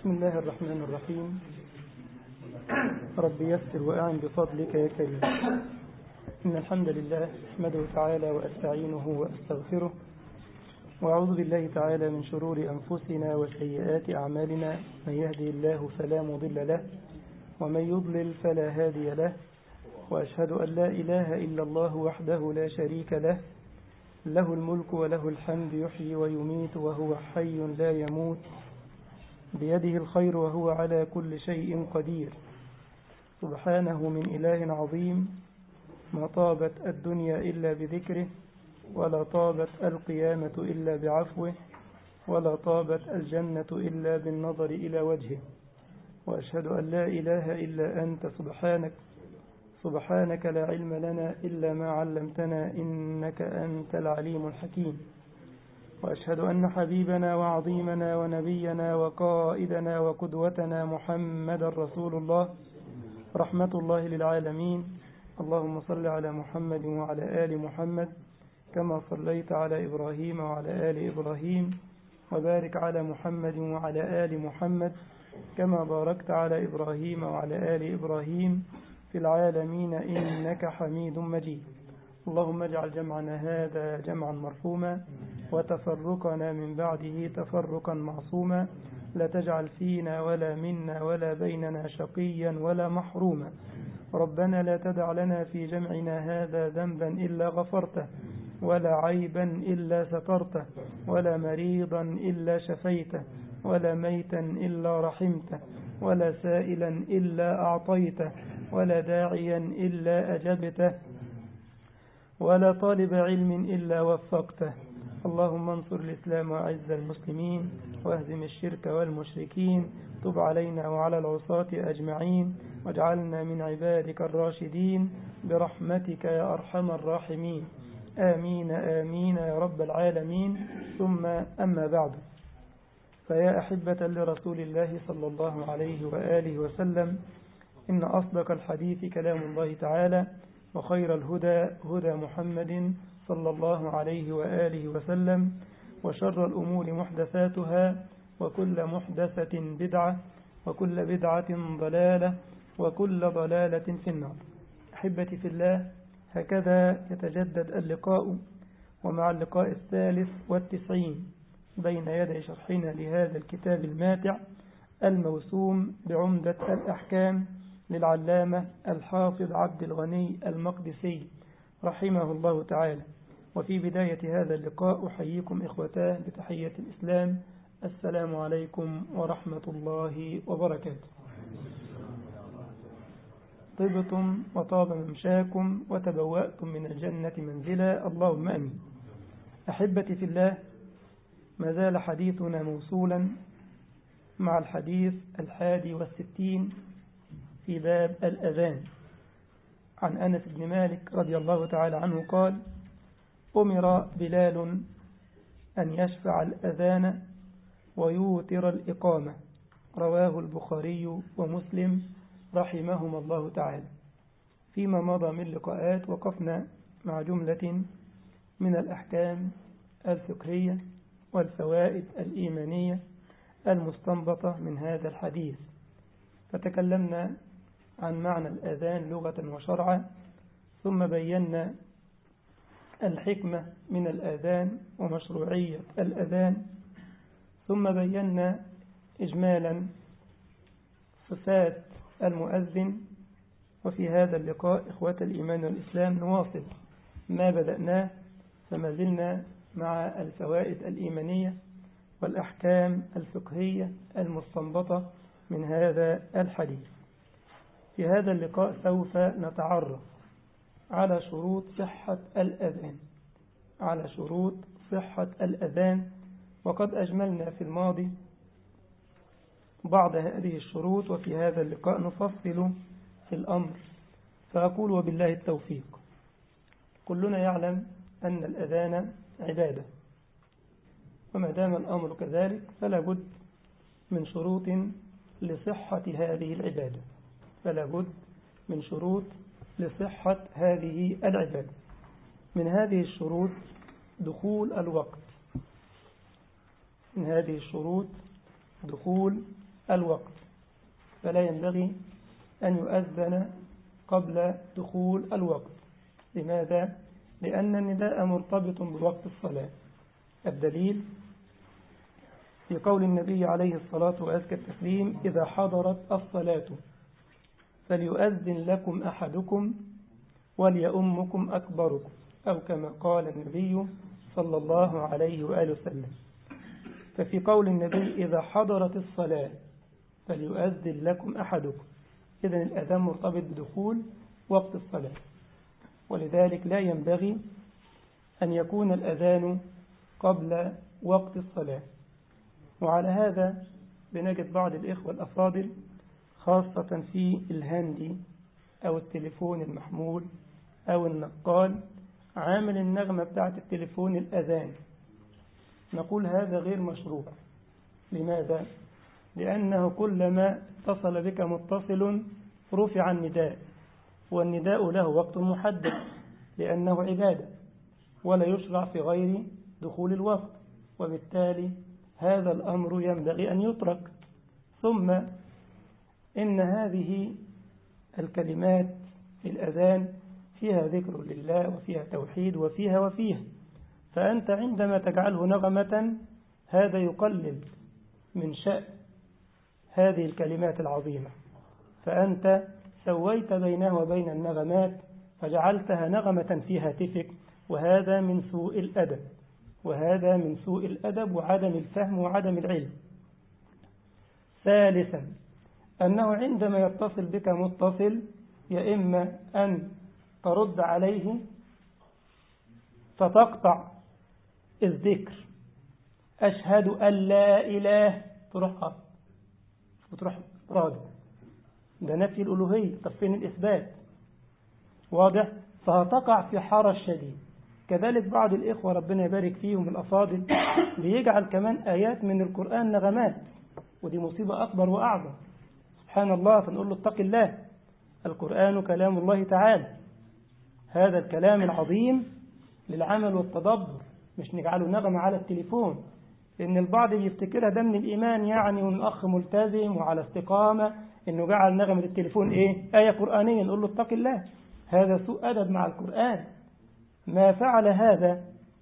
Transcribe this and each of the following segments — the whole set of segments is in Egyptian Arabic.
بسم الله الرحمن الرحيم رب يسر وأعن بفضلك يا كريم إن الحمد لله أحمده تعالى وأستعينه وأستغفره وأعوذ بالله تعالى من شرور أنفسنا وسيئات أعمالنا من يهدي الله فلا مضل له ومن يضلل فلا هادي له وأشهد أن لا إله إلا الله وحده لا شريك له له الملك وله الحمد يحيي ويميت وهو حي لا يموت بيده الخير وهو على كل شيء قدير سبحانه من إله عظيم ما طابت الدنيا إلا بذكره ولا طابت القيامة إلا بعفوه ولا طابت الجنة إلا بالنظر إلى وجهه وأشهد أن لا إله إلا أنت سبحانك سبحانك لا علم لنا إلا ما علمتنا إنك أنت العليم الحكيم وأشهد أن حبيبنا وعظيمنا ونبينا وقائدنا وقدوتنا محمد رسول الله رحمة الله للعالمين اللهم صل على محمد وعلى آل محمد كما صليت على إبراهيم وعلى آل إبراهيم وبارك على محمد وعلى آل محمد كما باركت على إبراهيم وعلى آل إبراهيم في العالمين إنك حميد مجيد اللهم اجعل جمعنا هذا جمعا مرحوما وتفرقنا من بعده تفرقا معصوما لا تجعل فينا ولا منا ولا بيننا شقيا ولا محروما ربنا لا تدع لنا في جمعنا هذا ذنبا إلا غفرته ولا عيبا إلا سترته ولا مريضا إلا شفيته ولا ميتا إلا رحمته ولا سائلا إلا أعطيته ولا داعيا إلا أجبته ولا طالب علم إلا وفقته اللهم انصر الإسلام وعز المسلمين واهزم الشرك والمشركين تب علينا وعلى العصاة أجمعين واجعلنا من عبادك الراشدين برحمتك يا أرحم الراحمين آمين آمين يا رب العالمين ثم أما بعد فيا أحبة لرسول الله صلى الله عليه وآله وسلم إن أصدق الحديث كلام الله تعالى وخير الهدى هدى محمد صلى الله عليه وآله وسلم وشر الأمور محدثاتها وكل محدثة بدعة وكل بدعة ضلالة وكل ضلالة في النار أحبتي في الله هكذا يتجدد اللقاء ومع اللقاء الثالث والتسعين بين يدي شرحنا لهذا الكتاب الماتع الموسوم بعمدة الأحكام للعلامة الحافظ عبد الغني المقدسي رحمه الله تعالى وفي بداية هذا اللقاء أحييكم إخوتاه بتحية الإسلام السلام عليكم ورحمة الله وبركاته طبتم وطاب ممشاكم وتبوأتم من الجنة منزلا اللهم أمين أحبتي في الله ما زال حديثنا موصولا مع الحديث الحادي والستين في باب الأذان عن أنس بن مالك رضي الله تعالى عنه قال أمر بلال أن يشفع الأذان ويوتر الإقامة رواه البخاري ومسلم رحمهما الله تعالى فيما مضى من لقاءات وقفنا مع جملة من الأحكام الفقهية والفوائد الإيمانية المستنبطة من هذا الحديث فتكلمنا عن معنى الأذان لغة وشرعا ثم بينا الحكمة من الأذان ومشروعية الأذان ثم بينا إجمالا صفات المؤذن وفي هذا اللقاء إخوة الإيمان والإسلام نواصل ما بدأناه فما زلنا مع الفوائد الإيمانية والأحكام الفقهية المستنبطة من هذا الحديث في هذا اللقاء سوف نتعرف على شروط صحة الأذان على شروط صحة الأذان وقد أجملنا في الماضي بعض هذه الشروط وفي هذا اللقاء نفصل في الأمر فأقول وبالله التوفيق كلنا يعلم أن الأذان عبادة وما دام الأمر كذلك فلا بد من شروط لصحة هذه العبادة فلا بد من شروط لصحة هذه العبادة من هذه الشروط دخول الوقت من هذه الشروط دخول الوقت فلا ينبغي أن يؤذن قبل دخول الوقت لماذا؟ لأن النداء مرتبط بوقت الصلاة الدليل في قول النبي عليه الصلاة وأزكى التسليم إذا حضرت الصلاة فليؤذن لكم أحدكم وليؤمكم أكبركم أو كما قال النبي صلى الله عليه وآله وسلم ففي قول النبي إذا حضرت الصلاة فليؤذن لكم أحدكم إذن الأذان مرتبط بدخول وقت الصلاة ولذلك لا ينبغي أن يكون الأذان قبل وقت الصلاة وعلى هذا بنجد بعض الإخوة الأفاضل خاصة في الهاندي أو التليفون المحمول أو النقال عامل النغمة بتاعت التليفون الأذان نقول هذا غير مشروع لماذا؟ لأنه كلما اتصل بك متصل رفع النداء والنداء له وقت محدد لأنه عبادة ولا يشرع في غير دخول الوقت وبالتالي هذا الأمر ينبغي أن يترك ثم إن هذه الكلمات في الأذان فيها ذكر لله وفيها توحيد وفيها وفيها فأنت عندما تجعله نغمة هذا يقلل من شأن هذه الكلمات العظيمة فأنت سويت بينها وبين النغمات فجعلتها نغمة في هاتفك وهذا من سوء الأدب وهذا من سوء الأدب وعدم الفهم وعدم العلم ثالثا أنه عندما يتصل بك متصل يا إما أن ترد عليه فتقطع الذكر أشهد أن لا إله تروح قط وتروح رادع ده نفي الألوهية طب فين الإثبات واضح فهتقع في حرج شديد كذلك بعض الإخوة ربنا يبارك فيهم الأفاضل بيجعل كمان آيات من القرآن نغمات ودي مصيبة أكبر وأعظم سبحان الله فنقول له اتق الله القرآن كلام الله تعالى هذا الكلام العظيم للعمل والتدبر مش نجعله نغمة على التليفون لأن البعض يفتكرها ده من الإيمان يعني وإن أخ ملتزم وعلى استقامة إنه جعل نغمة التليفون إيه؟ آية قرآنية نقول له اتق الله هذا سوء أدب مع القرآن ما فعل هذا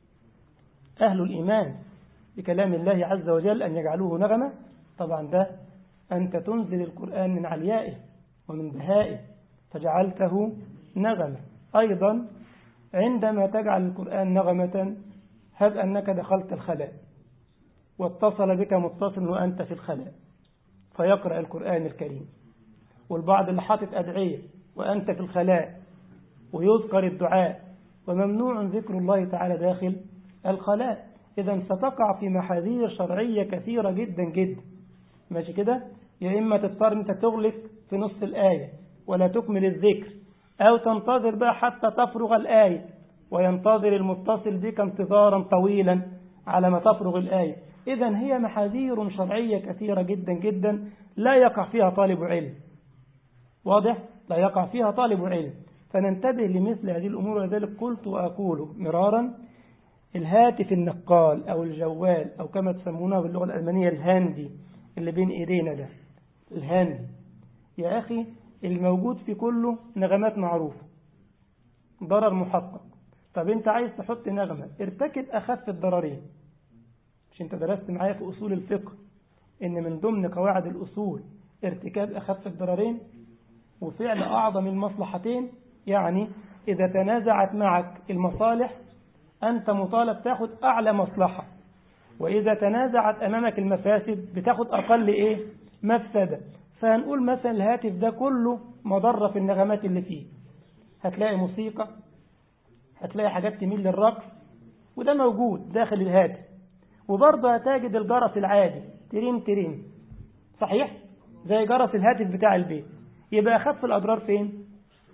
أهل الإيمان بكلام الله عز وجل أن يجعلوه نغمة طبعا ده أنت تنزل القرآن من عليائه ومن بهائه فجعلته نغمة أيضا عندما تجعل القرآن نغمة هب أنك دخلت الخلاء واتصل بك متصل وأنت في الخلاء فيقرأ القرآن الكريم والبعض اللي حاطط أدعية وأنت في الخلاء ويذكر الدعاء وممنوع ذكر الله تعالى داخل الخلاء إذا ستقع في محاذير شرعية كثيرة جدا جدا ماشي كده يا إما تضطر أنت تغلق في نص الآية ولا تكمل الذكر أو تنتظر بقى حتى تفرغ الآية وينتظر المتصل بك انتظارا طويلا على ما تفرغ الآية إذا هي محاذير شرعية كثيرة جدا جدا لا يقع فيها طالب علم واضح؟ لا يقع فيها طالب علم فننتبه لمثل هذه الأمور ولذلك قلت وأقول مرارا الهاتف النقال أو الجوال أو كما تسمونه باللغة الألمانية الهاندي اللي بين إيدينا ده الهاندي يا أخي الموجود في كله نغمات معروفة ضرر محقق طب انت عايز تحط نغمة ارتكب أخف الضررين مش انت درست معايا في أصول الفقه ان من ضمن قواعد الأصول ارتكاب أخف الضررين وفعل أعظم المصلحتين يعني إذا تنازعت معك المصالح أنت مطالب تاخد أعلى مصلحة وإذا تنازعت أمامك المفاسد بتاخد أقل إيه مفسدة فهنقول مثلا الهاتف ده كله مضرة في النغمات اللي فيه هتلاقي موسيقى هتلاقي حاجات تميل للرقص وده موجود داخل الهاتف وبرضه هتجد الجرس العادي ترين ترين صحيح زي جرس الهاتف بتاع البيت يبقى أخف الأضرار فين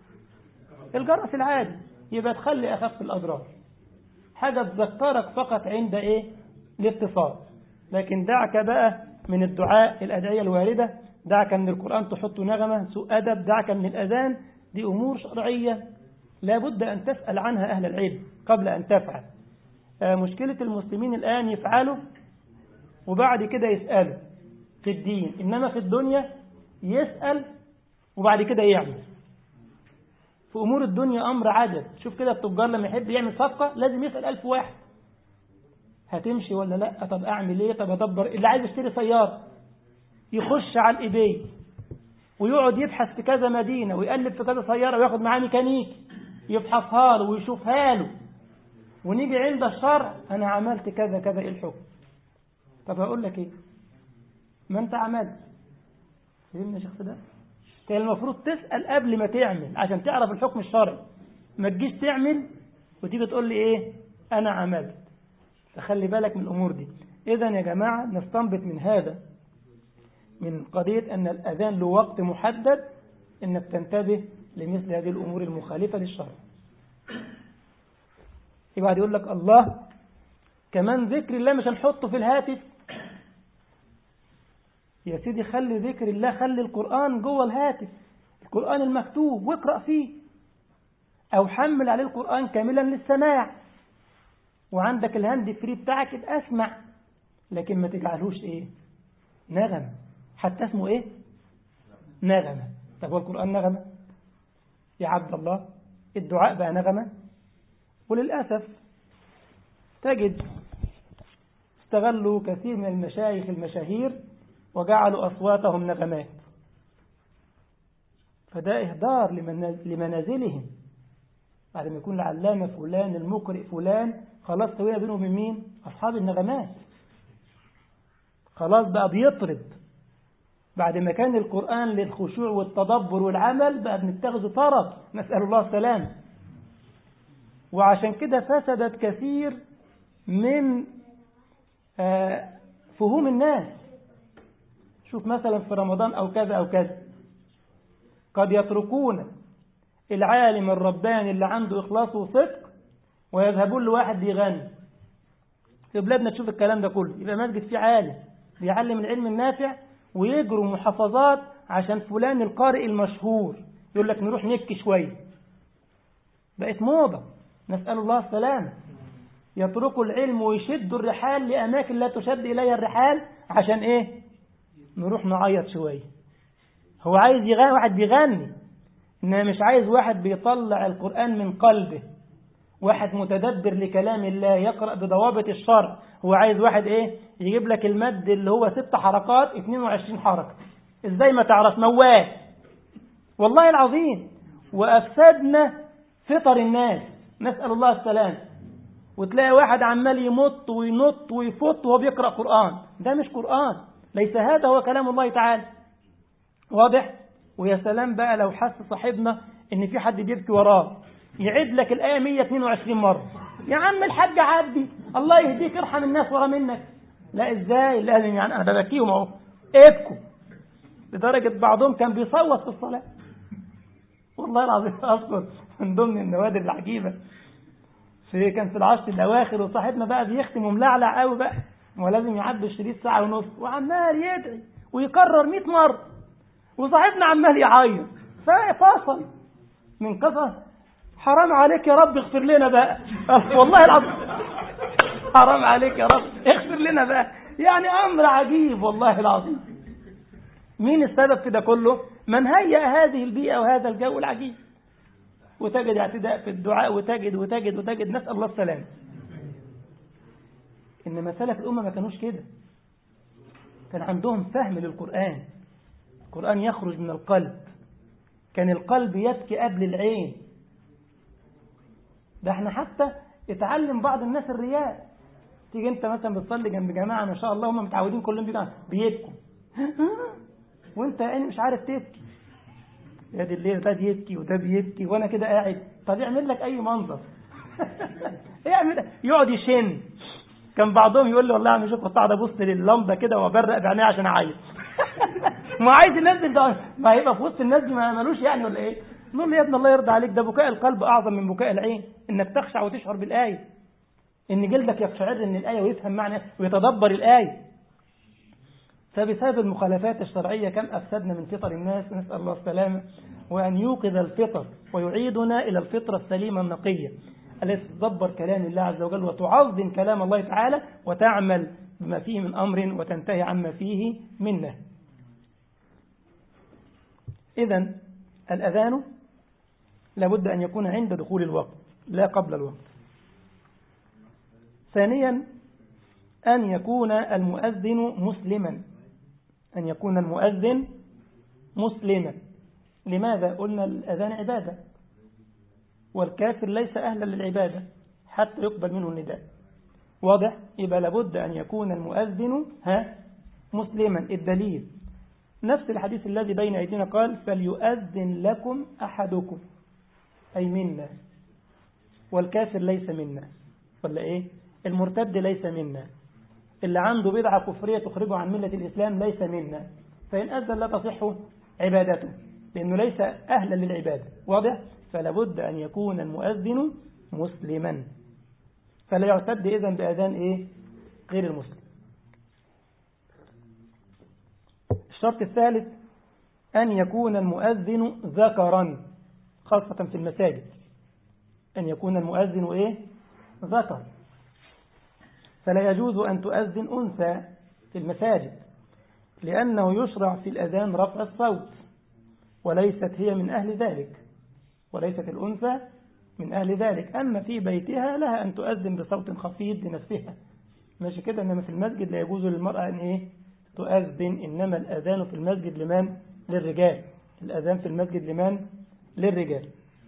الجرس العادي يبقى تخلي أخف الأضرار حاجة تذكرك فقط عند إيه الاتصال لكن دعك بقى من الدعاء الأدعية الواردة دعك من القرآن تحط نغمة سوء أدب دعك من الأذان دي أمور شرعية لابد أن تسأل عنها أهل العلم قبل أن تفعل مشكلة المسلمين الآن يفعلوا وبعد كده يسألوا في الدين إنما في الدنيا يسأل وبعد كده يعمل في أمور الدنيا أمر عجب شوف كده التجار لما يحب يعمل صفقة لازم يسأل ألف واحد هتمشي ولا لا طب أعمل إيه طب أدبر اللي عايز يشتري سيارة يخش على الإيباي ويقعد يبحث في كذا مدينة ويقلب في كذا سيارة وياخد معاه ميكانيكي يفحصها له ويشوفها له ونيجي عند الشرع أنا عملت كذا كذا إيه الحكم طب أقول لك إيه ما أنت عملت فهمنا يا شيخ ده كان المفروض تسأل قبل ما تعمل عشان تعرف الحكم الشرعي ما تجيش تعمل وتيجي تقول لي إيه أنا عملت فخلي بالك من الأمور دي إذا يا جماعة نستنبط من هذا من قضية أن الأذان له وقت محدد إنك تنتبه لمثل هذه الأمور المخالفة للشرع يبقى يقول لك الله كمان ذكر الله مش هنحطه في الهاتف يا سيدي خلي ذكر الله خلي القرآن جوه الهاتف القرآن المكتوب واقرأ فيه أو حمل عليه القرآن كاملا للسماع وعندك الهاند فري بتاعك يبقى اسمع لكن ما تجعلهوش ايه نغمة حتى اسمه ايه نغمة طب هو القرآن نغمة يا عبد الله الدعاء بقى نغمة وللأسف تجد استغلوا كثير من المشايخ المشاهير وجعلوا أصواتهم نغمات فده إهدار لمنازلهم بعد ما يكون العلامة فلان المقرئ فلان خلاص سوينا بينه وبين مين أصحاب النغمات خلاص بقى بيطرب بعد ما كان القرآن للخشوع والتدبر والعمل بقى بنتخذ طرب نسأل الله السلام وعشان كده فسدت كثير من فهوم الناس شوف مثلا في رمضان أو كذا أو كذا قد يتركون العالم الرباني اللي عنده إخلاص وصدق ويذهبون لواحد بيغني في بلادنا تشوف الكلام ده كله يبقى مسجد فيه عالم بيعلم العلم النافع ويجروا محافظات عشان فلان القارئ المشهور يقول لك نروح نبكي شوية بقت موضة نسأل الله السلامة يتركوا العلم ويشدوا الرحال لأماكن لا تشد إليها الرحال عشان إيه نروح نعيط شوية هو عايز يغني واحد بيغني إنما مش عايز واحد بيطلع القرآن من قلبه واحد متدبر لكلام الله يقرأ بضوابط الشرع هو عايز واحد ايه يجيب لك المد اللي هو ست حركات 22 حركة ازاي ما تعرف موال والله العظيم وأفسدنا فطر الناس نسأل الله السلام وتلاقي واحد عمال يمط وينط ويفط وهو بيقرأ قرآن ده مش قرآن ليس هذا هو كلام الله تعالى واضح ويا سلام بقى لو حس صاحبنا ان في حد بيبكي وراه يعد لك الآية 122 مرة يا عم الحاج عدي الله يهديك ارحم الناس ورا منك لا ازاي لازم يعني انا ببكيهم اهو ابكوا لدرجة بعضهم كان بيصوت في الصلاة والله العظيم اذكر من ضمن النوادر العجيبة في كان في العشر الاواخر وصاحبنا بقى بيختم وملعلع قوي بقى ولازم يعدي الشريط ساعة ونص وعمال يدعي ويكرر 100 مرة وصاحبنا عمال يعيط ففصل من قصص حرام عليك يا رب اغفر لنا بقى والله العظيم حرام عليك يا رب اغفر لنا بقى يعني امر عجيب والله العظيم مين السبب في ده كله من هيأ هذه البيئة وهذا الجو العجيب وتجد اعتداء في الدعاء وتجد وتجد وتجد نسأل الله السلام إنما سلف الأمة ما كانوش كده كان عندهم فهم للقرآن القرآن يخرج من القلب كان القلب يبكي قبل العين ده احنا حتى اتعلم بعض الناس الرياء تيجي انت مثلا بتصلي جنب جماعه ما شاء الله هم متعودين كلهم بيبقى بيبكوا وانت يعني مش عارف تبكي يا دي الليل ده بيبكي وده بيبكي وانا كده قاعد طب يعمل لك اي منظر يعمل يقعد يشن كان بعضهم يقول لي والله يا عم شوف كنت قاعد ابص لللمبه كده وابرق بعينيه عشان اعيط ما عايز ينزل ده ما هيبقى في وسط الناس دي ما مالوش يعني ولا ايه نقول له يا ابن الله يرضى عليك ده بكاء القلب أعظم من بكاء العين إنك تخشع وتشعر بالآية إن جلدك يقشعر من الآية ويفهم معنى ويتدبر الآية فبسبب المخالفات الشرعية كم أفسدنا من فطر الناس نسأل الله السلامة وأن يوقظ الفطر ويعيدنا إلى الفطرة السليمة النقية التي تدبر كلام الله عز وجل وتعظم كلام الله تعالى وتعمل بما فيه من أمر وتنتهي عما فيه من نهي إذا الأذان لابد أن يكون عند دخول الوقت لا قبل الوقت ثانيا أن يكون المؤذن مسلما أن يكون المؤذن مسلما لماذا قلنا الأذان عبادة والكافر ليس أهلا للعبادة حتى يقبل منه النداء واضح يبقى لابد أن يكون المؤذن ها مسلما الدليل نفس الحديث الذي بين أيدينا قال فليؤذن لكم أحدكم أي منا والكافر ليس منا ولا إيه المرتد ليس منا اللي عنده بدعة كفرية تخرجه عن ملة الإسلام ليس منا فإن أذن لا تصح عبادته لأنه ليس أهلا للعبادة واضح فلا بد أن يكون المؤذن مسلما فلا يعتد إذن بأذان إيه غير المسلم الشرط الثالث أن يكون المؤذن ذكرا خاصة في المساجد أن يكون المؤذن إيه ذكر فلا يجوز أن تؤذن أنثى في المساجد لأنه يشرع في الأذان رفع الصوت وليست هي من أهل ذلك وليست الأنثى من أهل ذلك أما في بيتها لها أن تؤذن بصوت خفيف لنفسها ماشي كده إنما في المسجد لا يجوز للمرأة أن إيه تؤذن إنما الأذان في المسجد لمن للرجال الأذان في المسجد لمن للرجال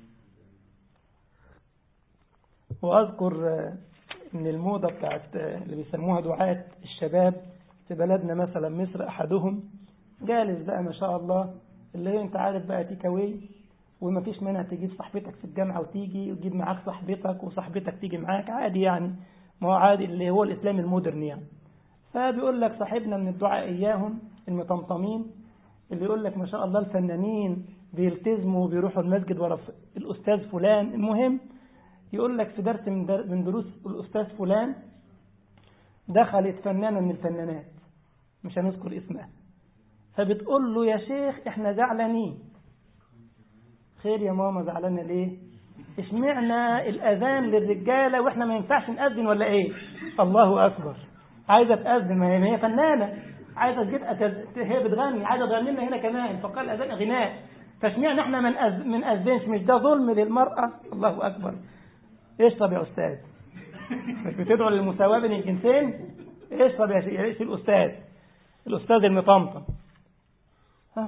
وأذكر ان الموضة بتاعت اللي بيسموها دعاة الشباب في بلدنا مثلا مصر احدهم جالس بقى ما شاء الله اللي هي انت عارف بقى تيك اواي وما فيش منها تجيب صاحبتك في الجامعة وتيجي وتجيب معاك صاحبتك وصاحبتك تيجي معاك عادي يعني ما هو عادي اللي هو الاسلام المودرن يعني فبيقول لك صاحبنا من الدعاء اياهم المطمطمين اللي يقول لك ما شاء الله الفنانين بيلتزموا وبيروحوا المسجد ورا الاستاذ فلان المهم يقول لك في درس من, در من دروس الأستاذ فلان دخلت فنانة من الفنانات مش هنذكر اسمها فبتقول له يا شيخ احنا زعلانين خير يا ماما زعلانة ليه اشمعنا الأذان للرجالة واحنا ما ينفعش نأذن ولا ايه الله أكبر عايزة تأذن ما هي فنانة عايزة تجيب هي بتغني عايزة تغني لنا هنا كمان فقال الأذان غناء فاشمعنا احنا من أذ... من أذنش مش ده ظلم للمرأة الله أكبر اشرب يا أستاذ مش بتدعو للمساواة بين الجنسين اشرب يا شيخ الأستاذ الأستاذ المطمطم ها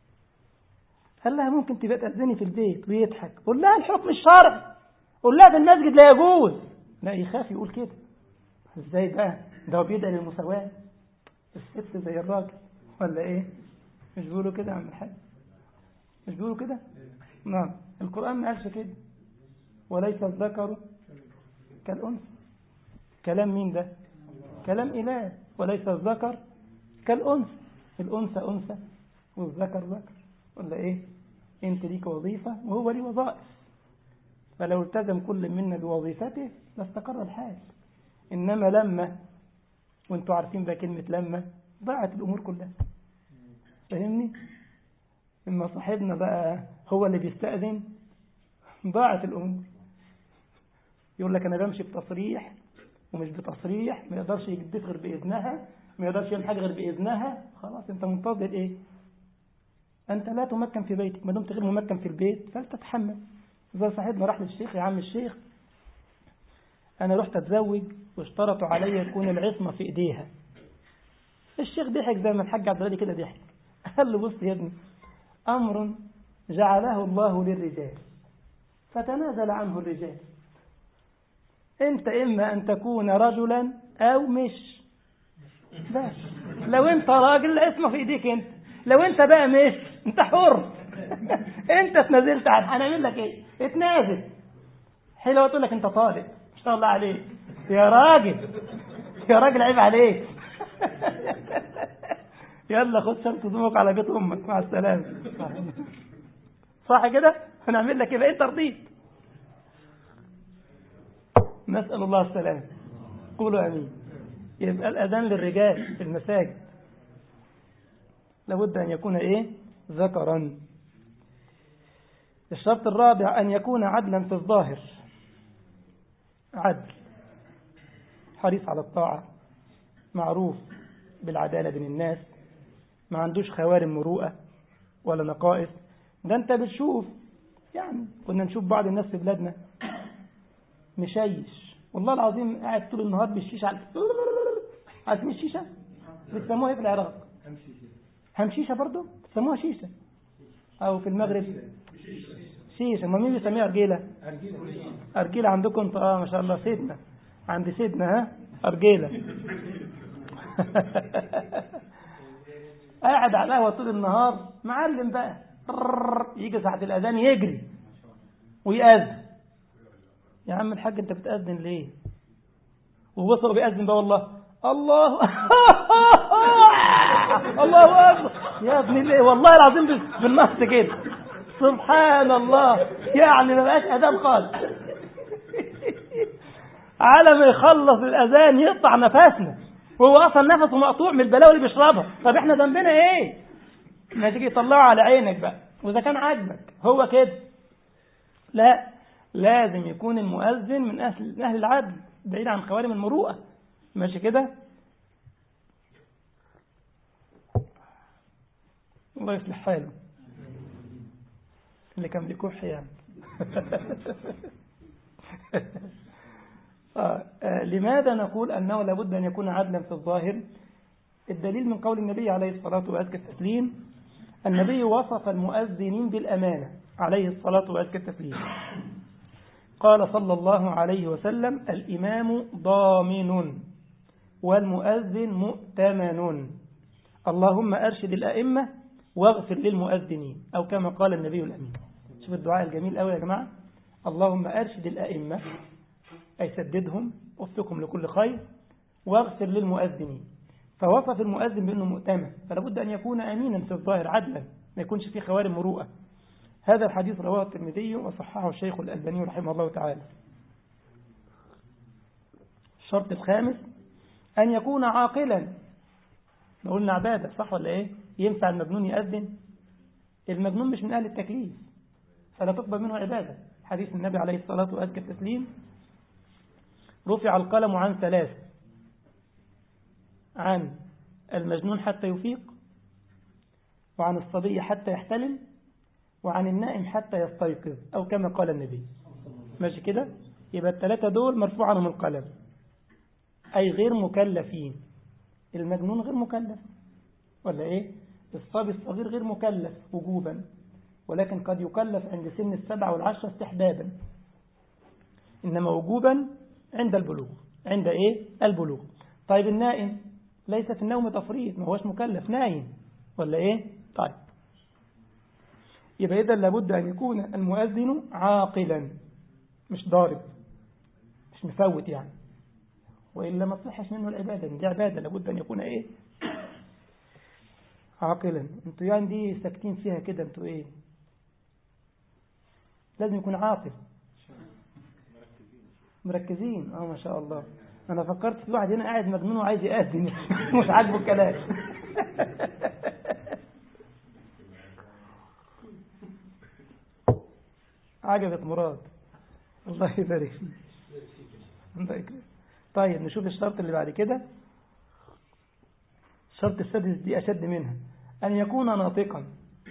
قال لها ممكن تبقى تأذني في البيت ويضحك قول لها الحكم الشرعي قول لها في المسجد لا يجوز لا يخاف يقول كده ازاي بقى ده هو بيدعي للمساواة الست زي الراجل ولا ايه مش بيقولوا كده يا عم الحاج مش بيقولوا كده نعم القرآن ما قالش كده وليس الذكر كالأنثى كلام مين ده كلام إله وليس الذكر كالأنثى الأنثى أنثى والذكر ذكر ولا إيه أنت ليك وظيفة وهو لي وظائف فلو التزم كل منا بوظيفته لاستقر الحال إنما لما وانتوا عارفين بقى كلمة لما ضاعت الأمور كلها فاهمني إما صاحبنا بقى هو اللي بيستأذن ضاعت الأمور يقول لك أنا بمشي بتصريح ومش بتصريح ما يقدرش يجدف غير بإذنها ما يقدرش يعمل حاجة غير بإذنها خلاص أنت منتظر إيه أنت لا تمكن في بيتك ما دمت غير ممكن في البيت فلتتحمل زي صاحبنا راح للشيخ يا عم الشيخ أنا رحت أتزوج واشترطوا علي يكون العصمة في إيديها الشيخ ضحك زي ما الحاج عبد الغني كده ضحك قال له بص يا ابني أمر جعله الله للرجال فتنازل عنه الرجال انت اما ان تكون رجلا او مش بس لو انت راجل اسمه في ايديك انت لو انت بقى مش انت حر انت اتنازلت عن هنعمل لك ايه اتنازل حلوه تقول لك انت طالب ما شاء الله عليك يا راجل يا راجل عيب عليك يلا خد شنطة هدومك على بيت امك مع السلامه صح كده هنعمل لك ايه بقى انت رضيت نسأل الله السلامة قولوا أمين يبقى الأذان للرجال في المساجد لابد أن يكون إيه ذكرا الشرط الرابع أن يكون عدلا في الظاهر عدل حريص على الطاعة معروف بالعدالة بين الناس ما عندوش خوارم مروءة ولا نقائص ده انت بتشوف يعني كنا نشوف بعض الناس في بلادنا مشيش والله العظيم قاعد طول النهار بالشيشة على عارفين الشيشة بتسموها ايه في العراق همشيشة برضو بتسموها شيشة او في المغرب شيشة ما مين بيسميها أرجيلة أرجيلة عندكم انت اه ما شاء الله سيدنا عند سيدنا ها أرجيلة قاعد على القهوة طول النهار معلم بقى يجي ساعة الأذان يجري ويأذن يا عم الحاج انت بتأذن ليه وبصر بيأذن بقى والله الله الله أكبر يا ابني ليه والله العظيم بالنص كده سبحان الله يعني ما بقاش أذان خالص على ما يخلص الأذان يقطع نفسنا وهو أصلا نفسه مقطوع من البلاوي اللي بيشربها طب احنا ذنبنا ايه ما تيجي تطلعه على عينك بقى وإذا كان عاجبك هو كده لا لازم يكون المؤذن من أهل, من أهل العدل بعيد عن خوارم المروءة ماشي كده الله يصلح حاله اللي كان بيكح يعني آه. آه. لماذا نقول أنه لابد أن يكون عدلا في الظاهر الدليل من قول النبي عليه الصلاة وأزكى التسليم النبي وصف المؤذنين بالأمانة عليه الصلاة وأزكى التسليم قال صلى الله عليه وسلم الإمام ضامن والمؤذن مؤتمن اللهم أرشد الأئمة واغفر للمؤذنين أو كما قال النبي الأمين شوف الدعاء الجميل قوي يا جماعة اللهم أرشد الأئمة أي سددهم وفقهم لكل خير واغفر للمؤذنين فوصف المؤذن بأنه مؤتمن فلا بد أن يكون أمينا في الظاهر عدلا ما يكونش فيه خوارم مروءة هذا الحديث رواه الترمذي وصححه الشيخ الألباني رحمه الله تعالى الشرط الخامس أن يكون عاقلا قلنا عبادة صح ولا إيه ينفع المجنون يأذن المجنون مش من أهل التكليف فلا تقبل منه عبادة حديث النبي عليه الصلاة وأزكى التسليم رفع القلم عن ثلاث عن المجنون حتى يفيق وعن الصبي حتى يحتلم وعن النائم حتى يستيقظ أو كما قال النبي ماشي كده يبقى الثلاثة دول مرفوع عنهم القلم أي غير مكلفين المجنون غير مكلف ولا إيه الصبي الصغير غير مكلف وجوبا ولكن قد يكلف عند سن السبع والعشرة استحبابا إنما وجوبا عند البلوغ عند إيه البلوغ طيب النائم ليس في النوم تفريط ما هوش مكلف نايم ولا إيه طيب يبقى إذا لابد أن يكون المؤذن عاقلا مش ضارب مش مفوت يعني وإلا ما تصحش منه العبادة دي عبادة لابد أن يكون إيه عاقلا انتوا يعني دي ساكتين فيها كده انتوا ايه لازم يكون عاقل مركزين اه ما شاء الله انا فكرت في واحد هنا قاعد مجنون وعايز يأذن مش عاجبه الكلام عجبت مراد الله يبارك فيك طيب نشوف الشرط اللي بعد كده الشرط السادس دي أشد منها أن يكون ناطقا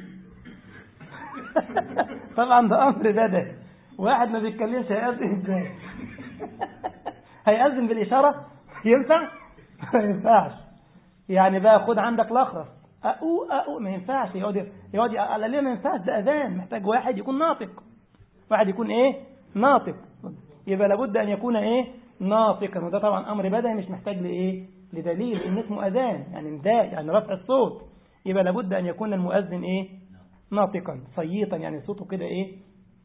طبعا ده أمر بدني واحد ما بيتكلمش هيأذن ازاي هيأذن بالإشارة ينفع ما ينفعش يعني بقى خد عندك لخرس أقو أقو ما ينفعش يقعد يقعد على ليه ما ينفعش ده أذان محتاج واحد يكون ناطق واحد يكون إيه ناطق يبقى لابد أن يكون إيه ناطقا وده طبعا أمر بدني مش محتاج لإيه لدليل إن اسمه أذان يعني نداء يعني رفع الصوت يبقى لابد أن يكون المؤذن إيه ناطقا صييطا يعني صوته كده إيه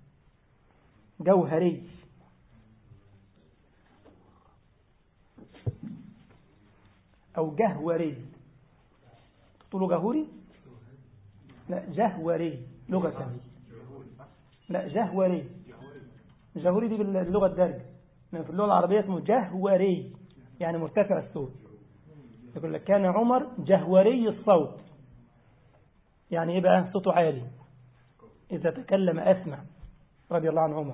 جوهري أو جهوري تقولوا جهوري لا جهوري لغة لا جهوري جهوري دي باللغة الدارجة في اللغة العربية اسمه جهوري يعني مرتفع الصوت يقول لك كان عمر جهوري الصوت يعني ايه بقى صوته عالي إذا تكلم أسمع رضي الله عن عمر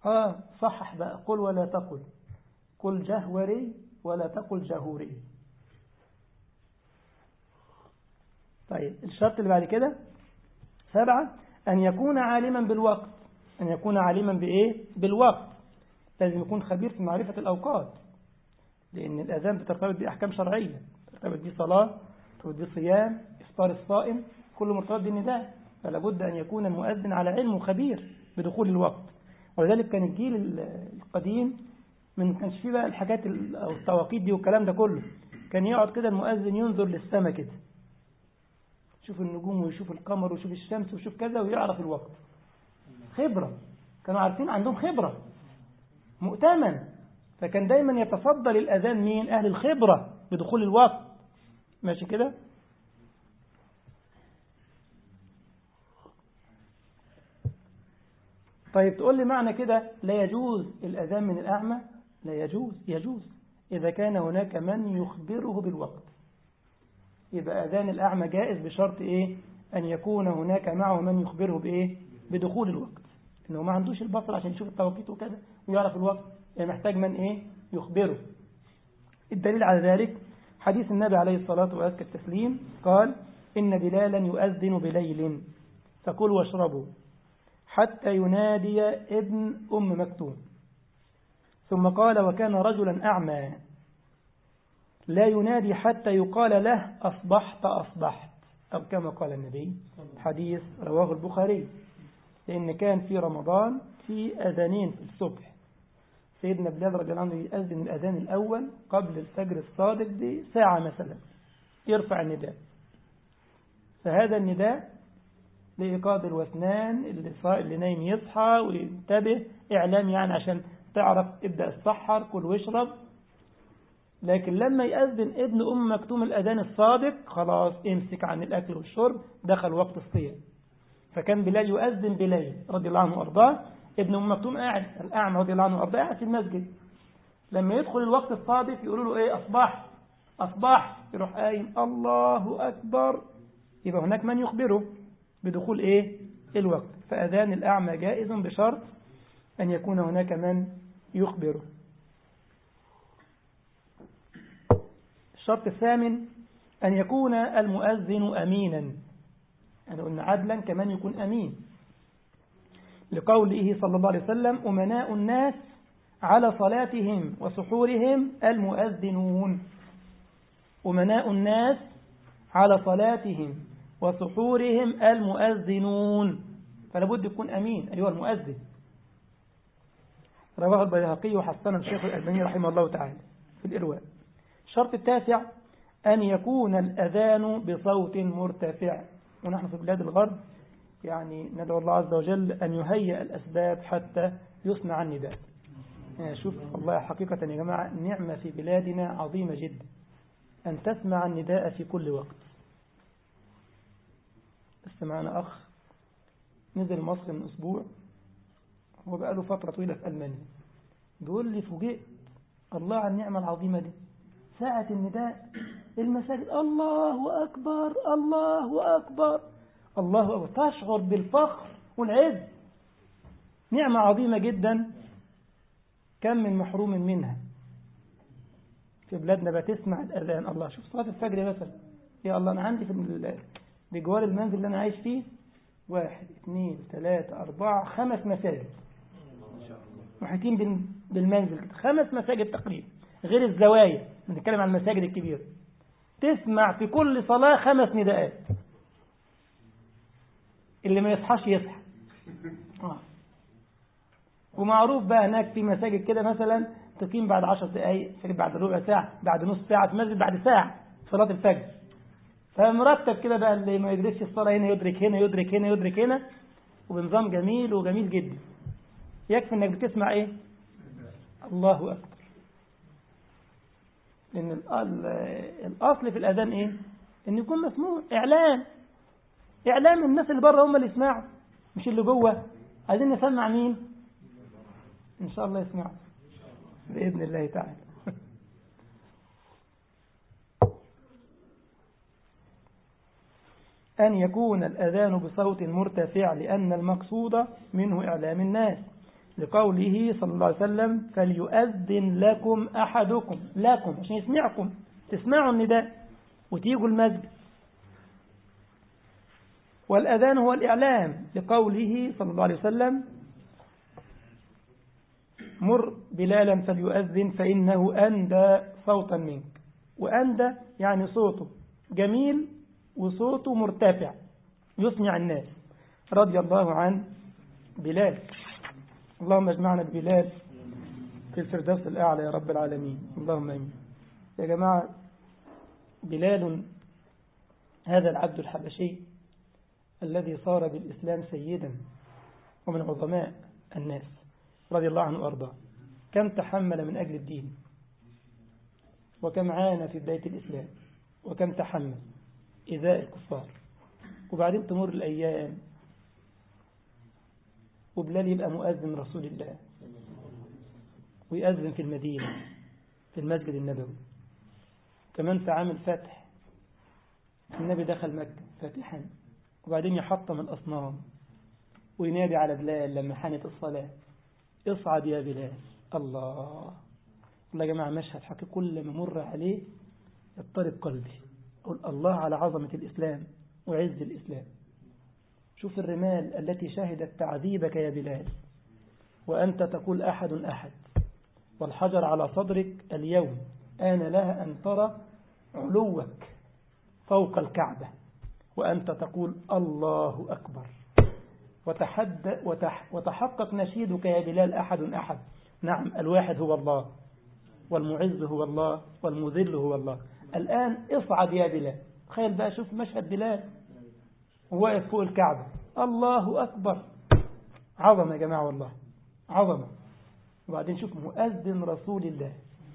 آه صحح بقى قل ولا تقل قل جهوري ولا تقل جهوري طيب الشرط اللي بعد كده سبعة أن يكون عالما بالوقت أن يكون عالما بإيه بالوقت لازم يكون خبير في معرفة الأوقات لأن الأذان بترتبط بأحكام شرعية ترتبط به صلاة ترتبط به صيام إفطار الصائم كل مرتبط بالنداء فلا بد أن يكون المؤذن على علم وخبير بدخول الوقت ولذلك كان الجيل القديم من كانش فيه بقى الحاجات أو التواقيت دي والكلام ده كله كان يقعد كده المؤذن ينظر للسماء كده يشوف النجوم ويشوف القمر ويشوف الشمس ويشوف كذا ويعرف الوقت خبرة كانوا عارفين عندهم خبرة مؤتمن فكان دايما يتفضل الأذان مين أهل الخبرة بدخول الوقت ماشي كده طيب تقول لي معنى كده لا يجوز الأذان من الأعمى لا يجوز يجوز إذا كان هناك من يخبره بالوقت يبقى أذان الأعمى جائز بشرط إيه أن يكون هناك معه من يخبره بإيه بدخول الوقت إنه ما عندوش البصر عشان يشوف التوقيت وكذا ويعرف الوقت يعني محتاج من إيه يخبره الدليل على ذلك حديث النبي عليه الصلاة وأزكى التسليم قال إن بلالا يؤذن بليل فكلوا واشربوا حتى ينادي ابن أم مكتوم ثم قال وكان رجلا أعمى لا ينادي حتى يقال له أصبحت أصبحت أو كما قال النبي حديث رواه البخاري لأن كان في رمضان في أذانين في الصبح سيدنا بلال رضي الله عنه يأذن الأذان الأول قبل الفجر الصادق بساعة مثلا يرفع النداء فهذا النداء لإيقاظ الوثنان اللي, اللي نايم يصحى وينتبه إعلام يعني عشان تعرف ابدأ السحر كل واشرب لكن لما يأذن ابن أم مكتوم الأذان الصادق خلاص امسك عن الأكل والشرب دخل وقت الصيام فكان بلال يؤذن بليل رضي الله عنه وأرضاه ابن أم مكتوم قاعد الأعمى رضي الله عنه وأرضاه قاعد في المسجد لما يدخل الوقت الصادق يقولوا له إيه أصبح أصبح يروح قايم الله أكبر يبقى هناك من يخبره بدخول إيه الوقت فأذان الأعمى جائز بشرط أن يكون هناك من يخبره الشرط الثامن أن يكون المؤذن أمينا يعني قلنا عدلا كمان يكون أمين لقوله صلى الله عليه وسلم أمناء الناس على صلاتهم وسحورهم المؤذنون أمناء الناس على صلاتهم وسحورهم المؤذنون فلا بد يكون أمين أيها المؤذن رواه البيهقي وحسن الشيخ الألباني رحمه الله تعالى في الإرواء الشرط التاسع أن يكون الأذان بصوت مرتفع ونحن في بلاد الغرب يعني ندعو الله عز وجل أن يهيئ الأسباب حتى يسمع النداء يعني شوف والله حقيقة يا جماعة نعمة في بلادنا عظيمة جدا أن تسمع النداء في كل وقت بس معنا أخ نزل مصر من أسبوع هو بقى له فترة طويلة في ألمانيا بيقول لي فوجئت الله على النعمة العظيمة دي ساعة النداء المساجد الله أكبر الله أكبر الله أكبر تشعر بالفخر والعز نعمة عظيمة جدا كم من محروم منها في بلادنا بتسمع الأذان الله شوف صلاة الفجر مثلا يا الله أنا عندي في بجوار المنزل اللي أنا عايش فيه واحد اثنين ثلاثة أربعة خمس مساجد محيطين بالمنزل خمس مساجد تقريبا غير الزوايا بنتكلم عن المساجد الكبيرة تسمع في كل صلاة خمس نداءات اللي ما يصحاش يصحى آه. ومعروف بقى هناك في مساجد كده مثلا تقيم بعد عشر دقايق بعد ربع ساعة بعد نص ساعة في مسجد بعد ساعة صلاة الفجر فمرتب كده بقى اللي ما يدركش الصلاة هنا يدرك هنا يدرك هنا يدرك هنا وبنظام جميل وجميل جدا يكفي انك بتسمع ايه الله اكبر لان الاصل في الاذان ايه ان يكون مسموع اعلان اعلام الناس اللي بره هم اللي يسمعوا مش اللي جوه عايزين نسمع مين ان شاء الله يسمعوا باذن الله تعالى أن يكون الأذان بصوت مرتفع لأن المقصود منه إعلام الناس لقوله صلى الله عليه وسلم فليؤذن لكم أحدكم لكم عشان يسمعكم تسمعوا النداء وتيجوا المسجد والأذان هو الإعلام لقوله صلى الله عليه وسلم مر بلالا فليؤذن فإنه أندى صوتا منك وأندى يعني صوته جميل وصوته مرتفع يسمع الناس رضي الله عن بلال اللهم اجمعنا ببلال في الفردوس الأعلى يا رب العالمين اللهم امين يا جماعة بلال هذا العبد الحبشي الذي صار بالإسلام سيدا ومن عظماء الناس رضي الله عنه وأرضاه كم تحمل من أجل الدين وكم عانى في بداية الإسلام وكم تحمل إذاء الكفار وبعدين تمر الأيام وبلال يبقى مؤذن رسول الله ويأذن في المدينة في المسجد النبوي كمان في عام الفتح النبي دخل مكة فاتحا وبعدين يحطم الأصنام وينادي على بلال لما حانت الصلاة اصعد يا بلال الله الله يا جماعة مشهد حقيقي كل ما مر عليه يضطرب قلبي قل الله على عظمة الإسلام وعز الإسلام شوف الرمال التي شهدت تعذيبك يا بلال وأنت تقول أحد أحد والحجر على صدرك اليوم آن لها أن ترى علوك فوق الكعبة وأنت تقول الله أكبر وتحد وتح وتحقق نشيدك يا بلال أحد أحد نعم الواحد هو الله والمعز هو الله والمذل هو الله الآن اصعد يا بلال تخيل بقى شوف مشهد بلال واقف فوق الكعبة الله أكبر عظمة يا جماعة والله عظمة وبعدين شوف مؤذن رسول الله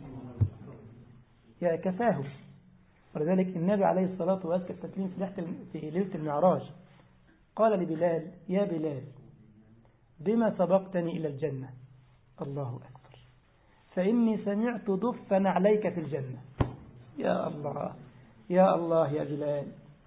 يا كفاه ولذلك النبي عليه الصلاة والسلام التسليم في ليلة المعراج قال لبلال يا بلال بما سبقتني إلى الجنة الله أكبر فإني سمعت دفا عليك في الجنة يا الله يا الله يا بلال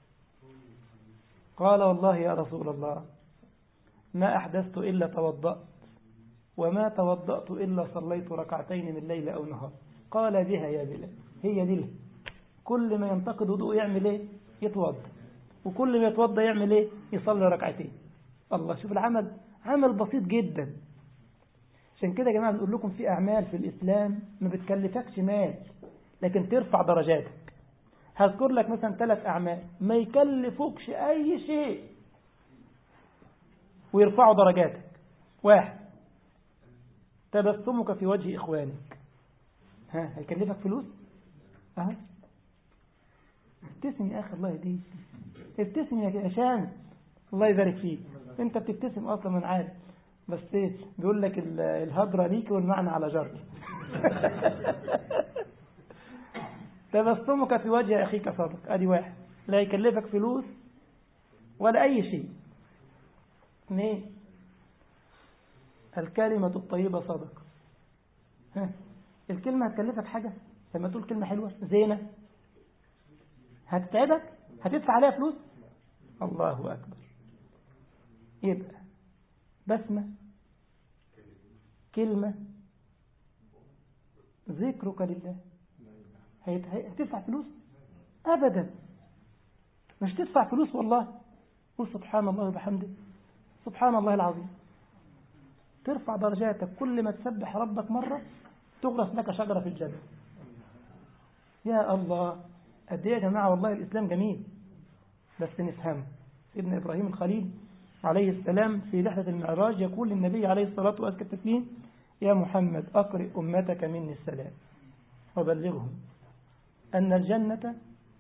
قال والله يا رسول الله ما أحدثت إلا توضأت وما توضأت إلا صليت ركعتين من ليل أو نهار قال بها يا بلال هي دي كل ما ينتقد وضوء يعمل ايه يتوضا وكل ما يتوضا يعمل ايه يصلي ركعتين الله شوف العمل عمل بسيط جدا عشان كده يا جماعه بنقول لكم في اعمال في الاسلام ما بتكلفكش مال لكن ترفع درجاتك هذكر لك مثلا ثلاث اعمال ما يكلفوكش اي شيء ويرفعوا درجاتك واحد تبسمك في وجه اخوانك ها هيكلفك فلوس اهو ابتسم يا أخي الله يهديك ابتسم يا شان الله يبارك فيك انت بتبتسم اصلا من عارف بس ايه بيقول لك الهضرة ليك والمعنى على جر تبسمك في وجه أخيك صدق ادي واحد لا يكلفك فلوس ولا أي شيء اثنين الكلمة الطيبة صدق ها الكلمة هتكلفك حاجة لما تقول كلمة حلوة زينة هتتعبك هتدفع عليها فلوس الله أكبر يبقى بسمة كلمة ذكرك لله هتدفع فلوس أبدا مش تدفع فلوس والله قل سبحان الله وبحمده سبحان الله العظيم ترفع درجاتك كل ما تسبح ربك مرة تغرس لك شجرة في الجنة يا الله قد ايه يا جماعة والله الإسلام جميل بس نفهمه ابن إبراهيم الخليل عليه السلام في رحلة المعراج يقول للنبي عليه الصلاة والسلام التسليم يا محمد أقرئ أمتك مني السلام وبلغهم أن الجنة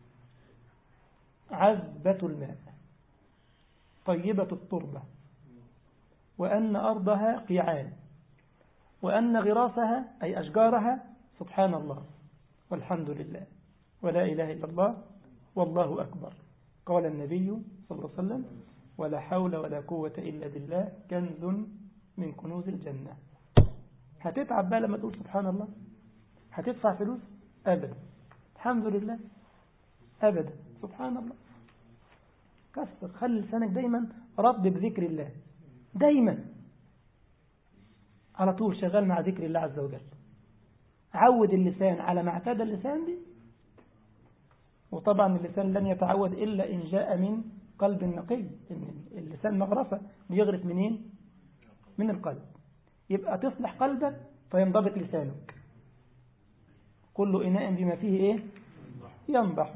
عذبة الماء طيبة التربة وأن أرضها قيعان وأن غراسها أي أشجارها سبحان الله والحمد لله ولا إله إلا الله والله أكبر قال النبي صلى الله عليه وسلم ولا حول ولا قوة إلا بالله كنز من كنوز الجنة هتتعب بقى لما تقول سبحان الله هتدفع فلوس أبدا الحمد لله أبدا سبحان الله كسر خلي لسانك دايما رب بذكر الله دايما على طول شغال مع ذكر الله عز وجل عود اللسان على ما اعتاد اللسان دي وطبعا اللسان لن يتعود إلا إن جاء من قلب نقي اللسان مغرفة بيغرف منين من القلب يبقى تصلح قلبك فينضبط لسانك كل إناء بما فيه إيه ينضح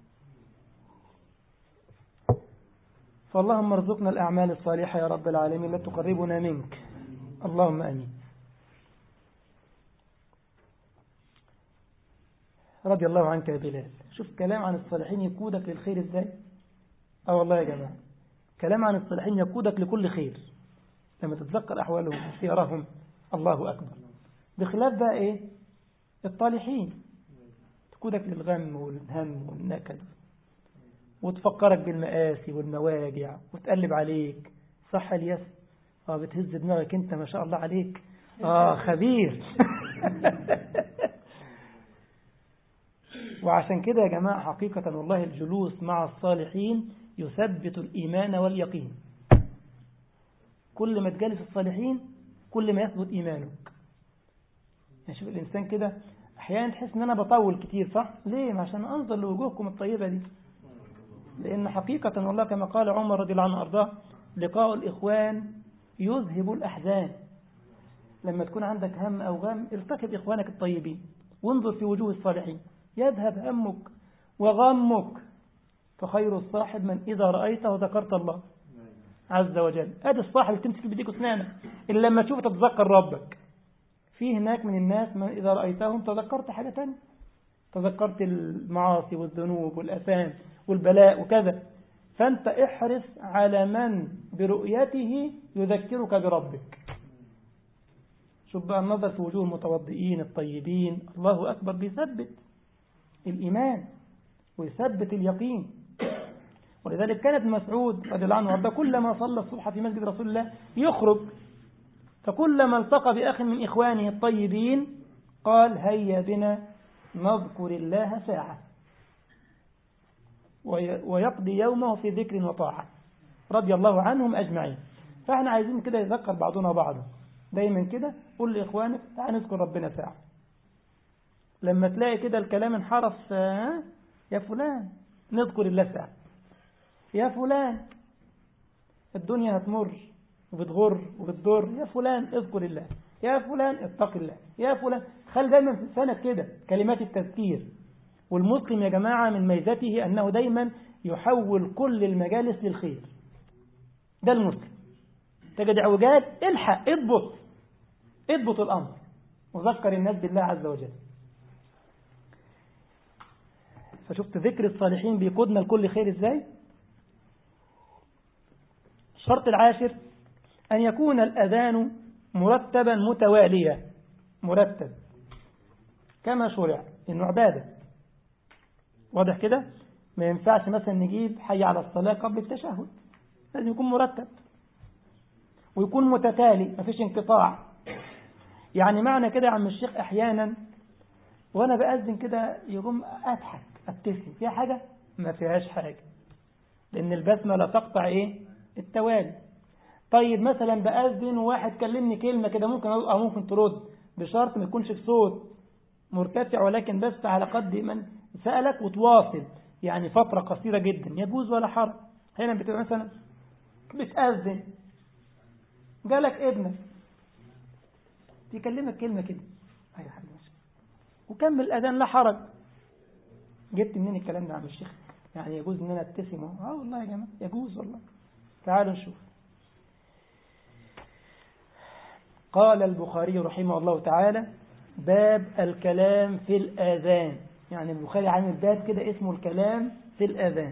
فاللهم ارزقنا الأعمال الصالحة يا رب العالمين التي تقربنا منك اللهم أمين رضي الله عنك يا بلال شوف كلام عن الصالحين يقودك للخير ازاي اه والله يا جماعة كلام عن الصالحين يقودك لكل خير لما تتذكر أحوالهم وسيرهم الله أكبر بخلاف بقى إيه الطالحين تقودك للغم والهم والنكد وتفكرك بالمآسي والمواجع وتقلب عليك صح اليس اه بتهز دماغك انت ما شاء الله عليك اه خبير وعشان كده يا جماعة حقيقة والله الجلوس مع الصالحين يثبت الإيمان واليقين كل ما تجالس الصالحين كل ما يثبت إيمانك يعني شوف الإنسان كده أحيانا تحس أن أنا بطول كتير صح؟ ليه؟ عشان أنظر لوجوهكم الطيبة دي لأن حقيقة والله كما قال عمر رضي الله عنه أرضاه لقاء الإخوان يذهب الأحزان لما تكون عندك هم أو غم التقي بإخوانك الطيبين وانظر في وجوه الصالحين يذهب همك وغمك فخير الصاحب من إذا رأيته ذكرت الله عز وجل هذا الصاحب اللي تمسك بديك اسنانك اللي لما تشوفه تتذكر ربك في هناك من الناس من إذا رأيتهم تذكرت حاجة تانية تذكرت المعاصي والذنوب والأثام والبلاء وكذا فأنت احرص على من برؤيته يذكرك بربك شوف بقى النظر في وجوه المتوضئين الطيبين الله أكبر بيثبت الإيمان ويثبت اليقين ولذلك كان ابن مسعود رضي الله عنه وارضاه كلما صلى الصبح في مسجد رسول الله يخرج فكلما التقى بأخ من إخوانه الطيبين قال هيا بنا نذكر الله ساعة ويقضي يومه في ذكر وطاعة رضي الله عنهم أجمعين فاحنا عايزين كده يذكر بعضنا بعضا دايما كده قول لإخوانك تعال نذكر ربنا ساعة لما تلاقي كده الكلام انحرف يا فلان نذكر الله ساعة يا فلان الدنيا هتمر وبتغر وبتضر يا فلان اذكر الله يا فلان اتق الله يا فلان خلي دايما في لسانك كده كلمات التذكير والمسلم يا جماعة من ميزته أنه دايما يحول كل المجالس للخير ده المسلم تجد اعوجاج الحق اضبط اضبط الأمر وذكر الناس بالله عز وجل فشفت ذكر الصالحين بيقودنا لكل خير ازاي الشرط العاشر أن يكون الأذان مرتبا متواليا مرتب كما شرع إنه عبادة واضح كده ما ينفعش مثلا نجيب حي على الصلاة قبل التشهد لازم يكون مرتب ويكون متتالي ما فيش انقطاع يعني معنى كده يا عم الشيخ أحيانا وأنا بأذن كده يقوم أضحك أبتسم فيها حاجة ما فيهاش حاجة لأن البسمة لا تقطع إيه التوالي طيب مثلا بأذن وواحد كلمني كلمة كده ممكن أو ممكن ترد بشرط ما يكونش في صوت مرتفع ولكن بس على قد من سألك وتواصل يعني فترة قصيرة جدا يجوز ولا حرج هنا بتبقى مثلا بتأذن جالك ابنك يكلمك كلمة كده أيوة حبيبي وكمل الأذان لا حرج جبت منين الكلام ده يا عم الشيخ يعني يجوز ان انا ابتسم اه والله يا جماعه يجوز والله تعالوا نشوف قال البخاري رحمه الله تعالى باب الكلام في الآذان يعني البخاري عامل باب كده اسمه الكلام في الآذان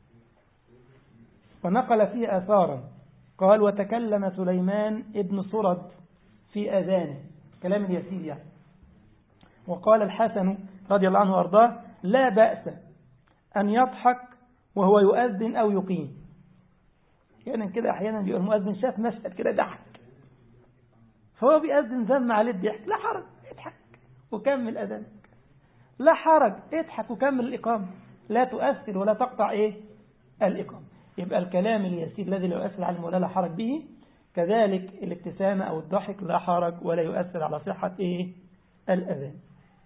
ونقل فيه آثارا قال وتكلم سليمان ابن صرد في أذانه كلام اليسير يعني وقال الحسن رضي الله عنه وارضاه لا بأس أن يضحك وهو يؤذن أو يقيم يعني كده أحيانا بيقول المؤذن شاف مشهد كده ضحك فهو بيأذن ذم عليه الضحك لا حرج اضحك وكمل أذانك لا حرج اضحك وكمل الإقامة لا تؤثر ولا تقطع إيه الإقامة يبقى الكلام اليسير الذي لا يؤثر على المولى لا حرج به كذلك الابتسامة أو الضحك لا حرج ولا يؤثر على صحة إيه الأذان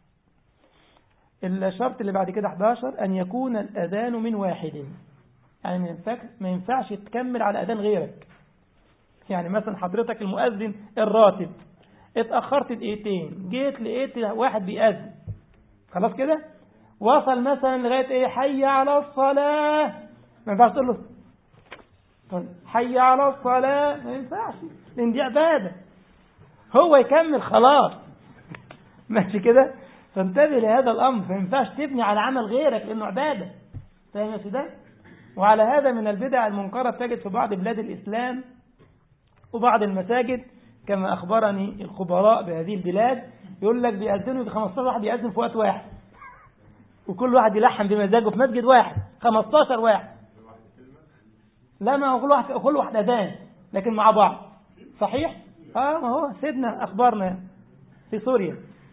الشرط اللي بعد كده 11 أن يكون الأذان من واحد يعني ما ينفعش, ما ينفعش تكمل على أذان غيرك يعني مثلا حضرتك المؤذن الراتب اتأخرت دقيقتين جيت لقيت واحد بيأذن خلاص كده وصل مثلا لغاية ايه حي على الصلاة ما ينفعش تقول له حي على الصلاة ما ينفعش لأن دي عبادة هو يكمل خلاص ماشي كده فانتبه لهذا الأمر ما ينفعش تبني على عمل غيرك لأنه عبادة فاهم يا سيدي وعلى هذا من البدع المنكرة تجد في بعض بلاد الإسلام وبعض المساجد كما أخبرني الخبراء بهذه البلاد يقول لك بيأذنوا 15 واحد يأذن في وقت واحد وكل واحد يلحن بمزاجه في مسجد واحد 15 واحد لا ما هو كل واحد كل واحد أذان لكن مع بعض صحيح؟ اه ما هو سيدنا أخبارنا في سوريا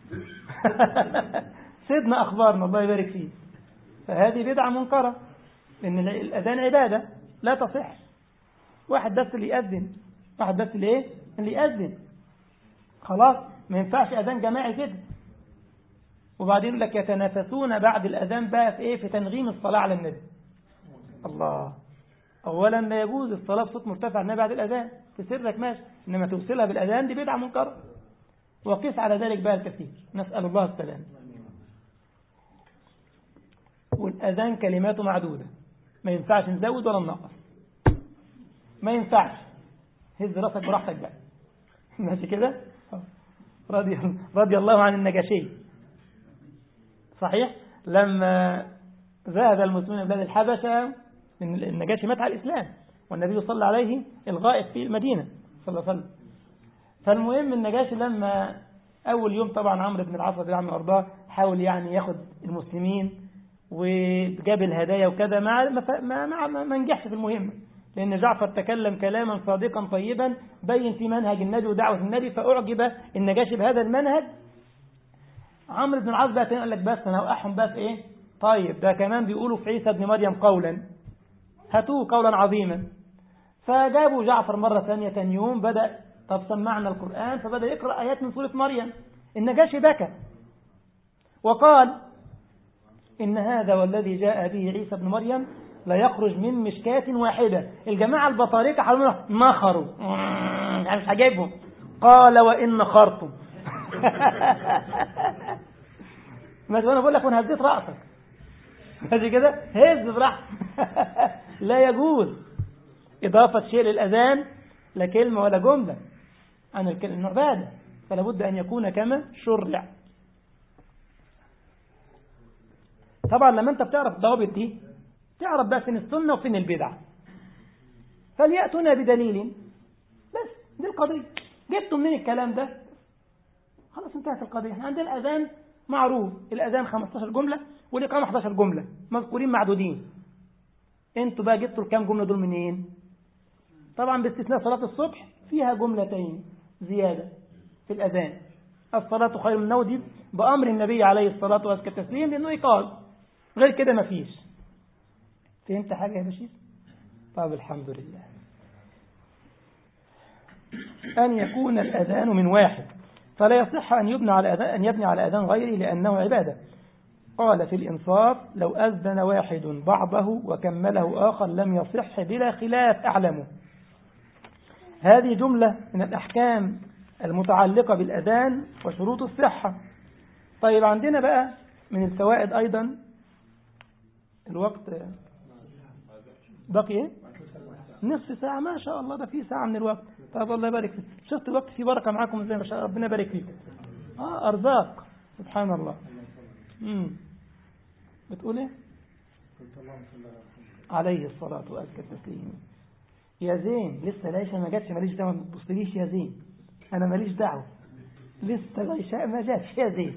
سيدنا أخبارنا الله يبارك فيه فهذه بدعة منكرة لأن الأذان عبادة لا تصح واحد بس اللي يأذن واحد بس اللي إيه؟ اللي يأذن خلاص ما ينفعش أذان جماعي كده وبعدين يقول لك يتنافسون بعد الأذان بقى في إيه في تنغيم الصلاة على النبي الله أولا لا يجوز الصلاة بصوت مرتفع النبي بعد الأذان في سرك ماشي إنما توصلها بالأذان دي بدعة منكرة وقيس على ذلك بقى الكثير نسأل الله السلام والأذان كلماته معدودة ما ينفعش نزود ولا ننقص ما ينفعش هز راسك براحتك بقى ماشي كده رضي, رضي الله عن النجاشي صحيح لما ذهب المسلمون بلاد الحبشة النجاشي مات على الإسلام والنبي صلى عليه الغائب في المدينة صلى الله عليه وسلم فالمهم النجاشي لما أول يوم طبعا عمرو بن العاص رضي الله عنه وأرضاه حاول يعني ياخد المسلمين وجاب الهدايا وكذا ما ما ما, ما نجحش في المهمة لأن جعفر تكلم كلاما صادقا طيبا بين في منهج النبي ودعوة النبي فأعجب النجاشي بهذا المنهج عمرو بن العاص بقى قال لك بس أنا هوقعهم بقى في إيه طيب ده كمان بيقولوا في عيسى بن مريم قولا هاتوه قولا عظيما فجابوا جعفر مرة ثانية ثاني يوم بدأ طب سمعنا القرآن فبدأ يقرأ آيات من سورة مريم النجاشي بكى وقال إن هذا والذي جاء به عيسى بن مريم لا يخرج من مشكاة واحدة الجماعة البطاريكة حاولوا نخروا يعني مش عجبهم قال وإن نخرتم ماشي وانا بقول لك وانا هديت رأسك ماشي كده هز براحتك لا يجوز إضافة شيء للأذان لا كلمة ولا جملة عن الكلمة عبادة فلا بد أن يكون كما شرع طبعا لما أنت بتعرف الضوابط دي تعرف بقى فين السنة وفين البدعة فليأتنا بدليل بس دي القضية جبتوا منين الكلام ده خلاص انتهت القضية احنا عندنا الأذان معروف الأذان 15 جملة والإقامة 11 جملة مذكورين معدودين انتوا بقى جبتوا الكام جملة دول منين طبعا باستثناء صلاة الصبح فيها جملتين زيادة في الأذان الصلاة خير من النوم بأمر النبي عليه الصلاة والتسليم لأنه يقال غير كده مفيش فهمت حاجة يا بشير طب الحمد لله أن يكون الأذان من واحد فلا يصح أن يبنى على أذان أن يبني على أذان غيره لأنه عبادة قال في الإنصاف لو أذن واحد بعضه وكمله آخر لم يصح بلا خلاف أعلمه هذه جملة من الأحكام المتعلقة بالأذان وشروط الصحة طيب عندنا بقى من الفوائد أيضا الوقت بقي ايه نصف ساعة ما شاء الله ده في ساعة من الوقت طب الله يبارك فيك شفت الوقت في بركة معاكم زي ما شاء ربنا يبارك فيكم اه أرزاق سبحان الله امم بتقول ايه عليه الصلاة وأزكى التسليم يا زين لسه العشاء ما جاتش ماليش دعوة ما تبصليش يا زين أنا ماليش دعوة لسه العشاء ما جاتش يا زين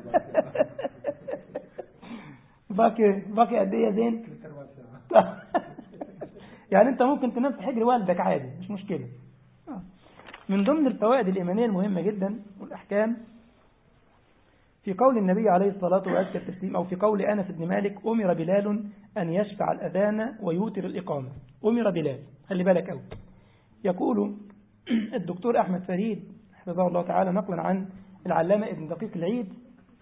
باقي باقي قد ايه يا زين يعني انت ممكن تنام في حجر والدك عادي مش مشكلة من ضمن الفوائد الإيمانية المهمة جدا والأحكام في قول النبي عليه الصلاة وأزكى التسليم أو في قول أنس بن مالك أمر بلال أن يشفع الأذان ويوتر الإقامة أمر بلال خلي بالك أوي يقول الدكتور أحمد فريد حفظه الله تعالى نقلا عن العلامة ابن دقيق العيد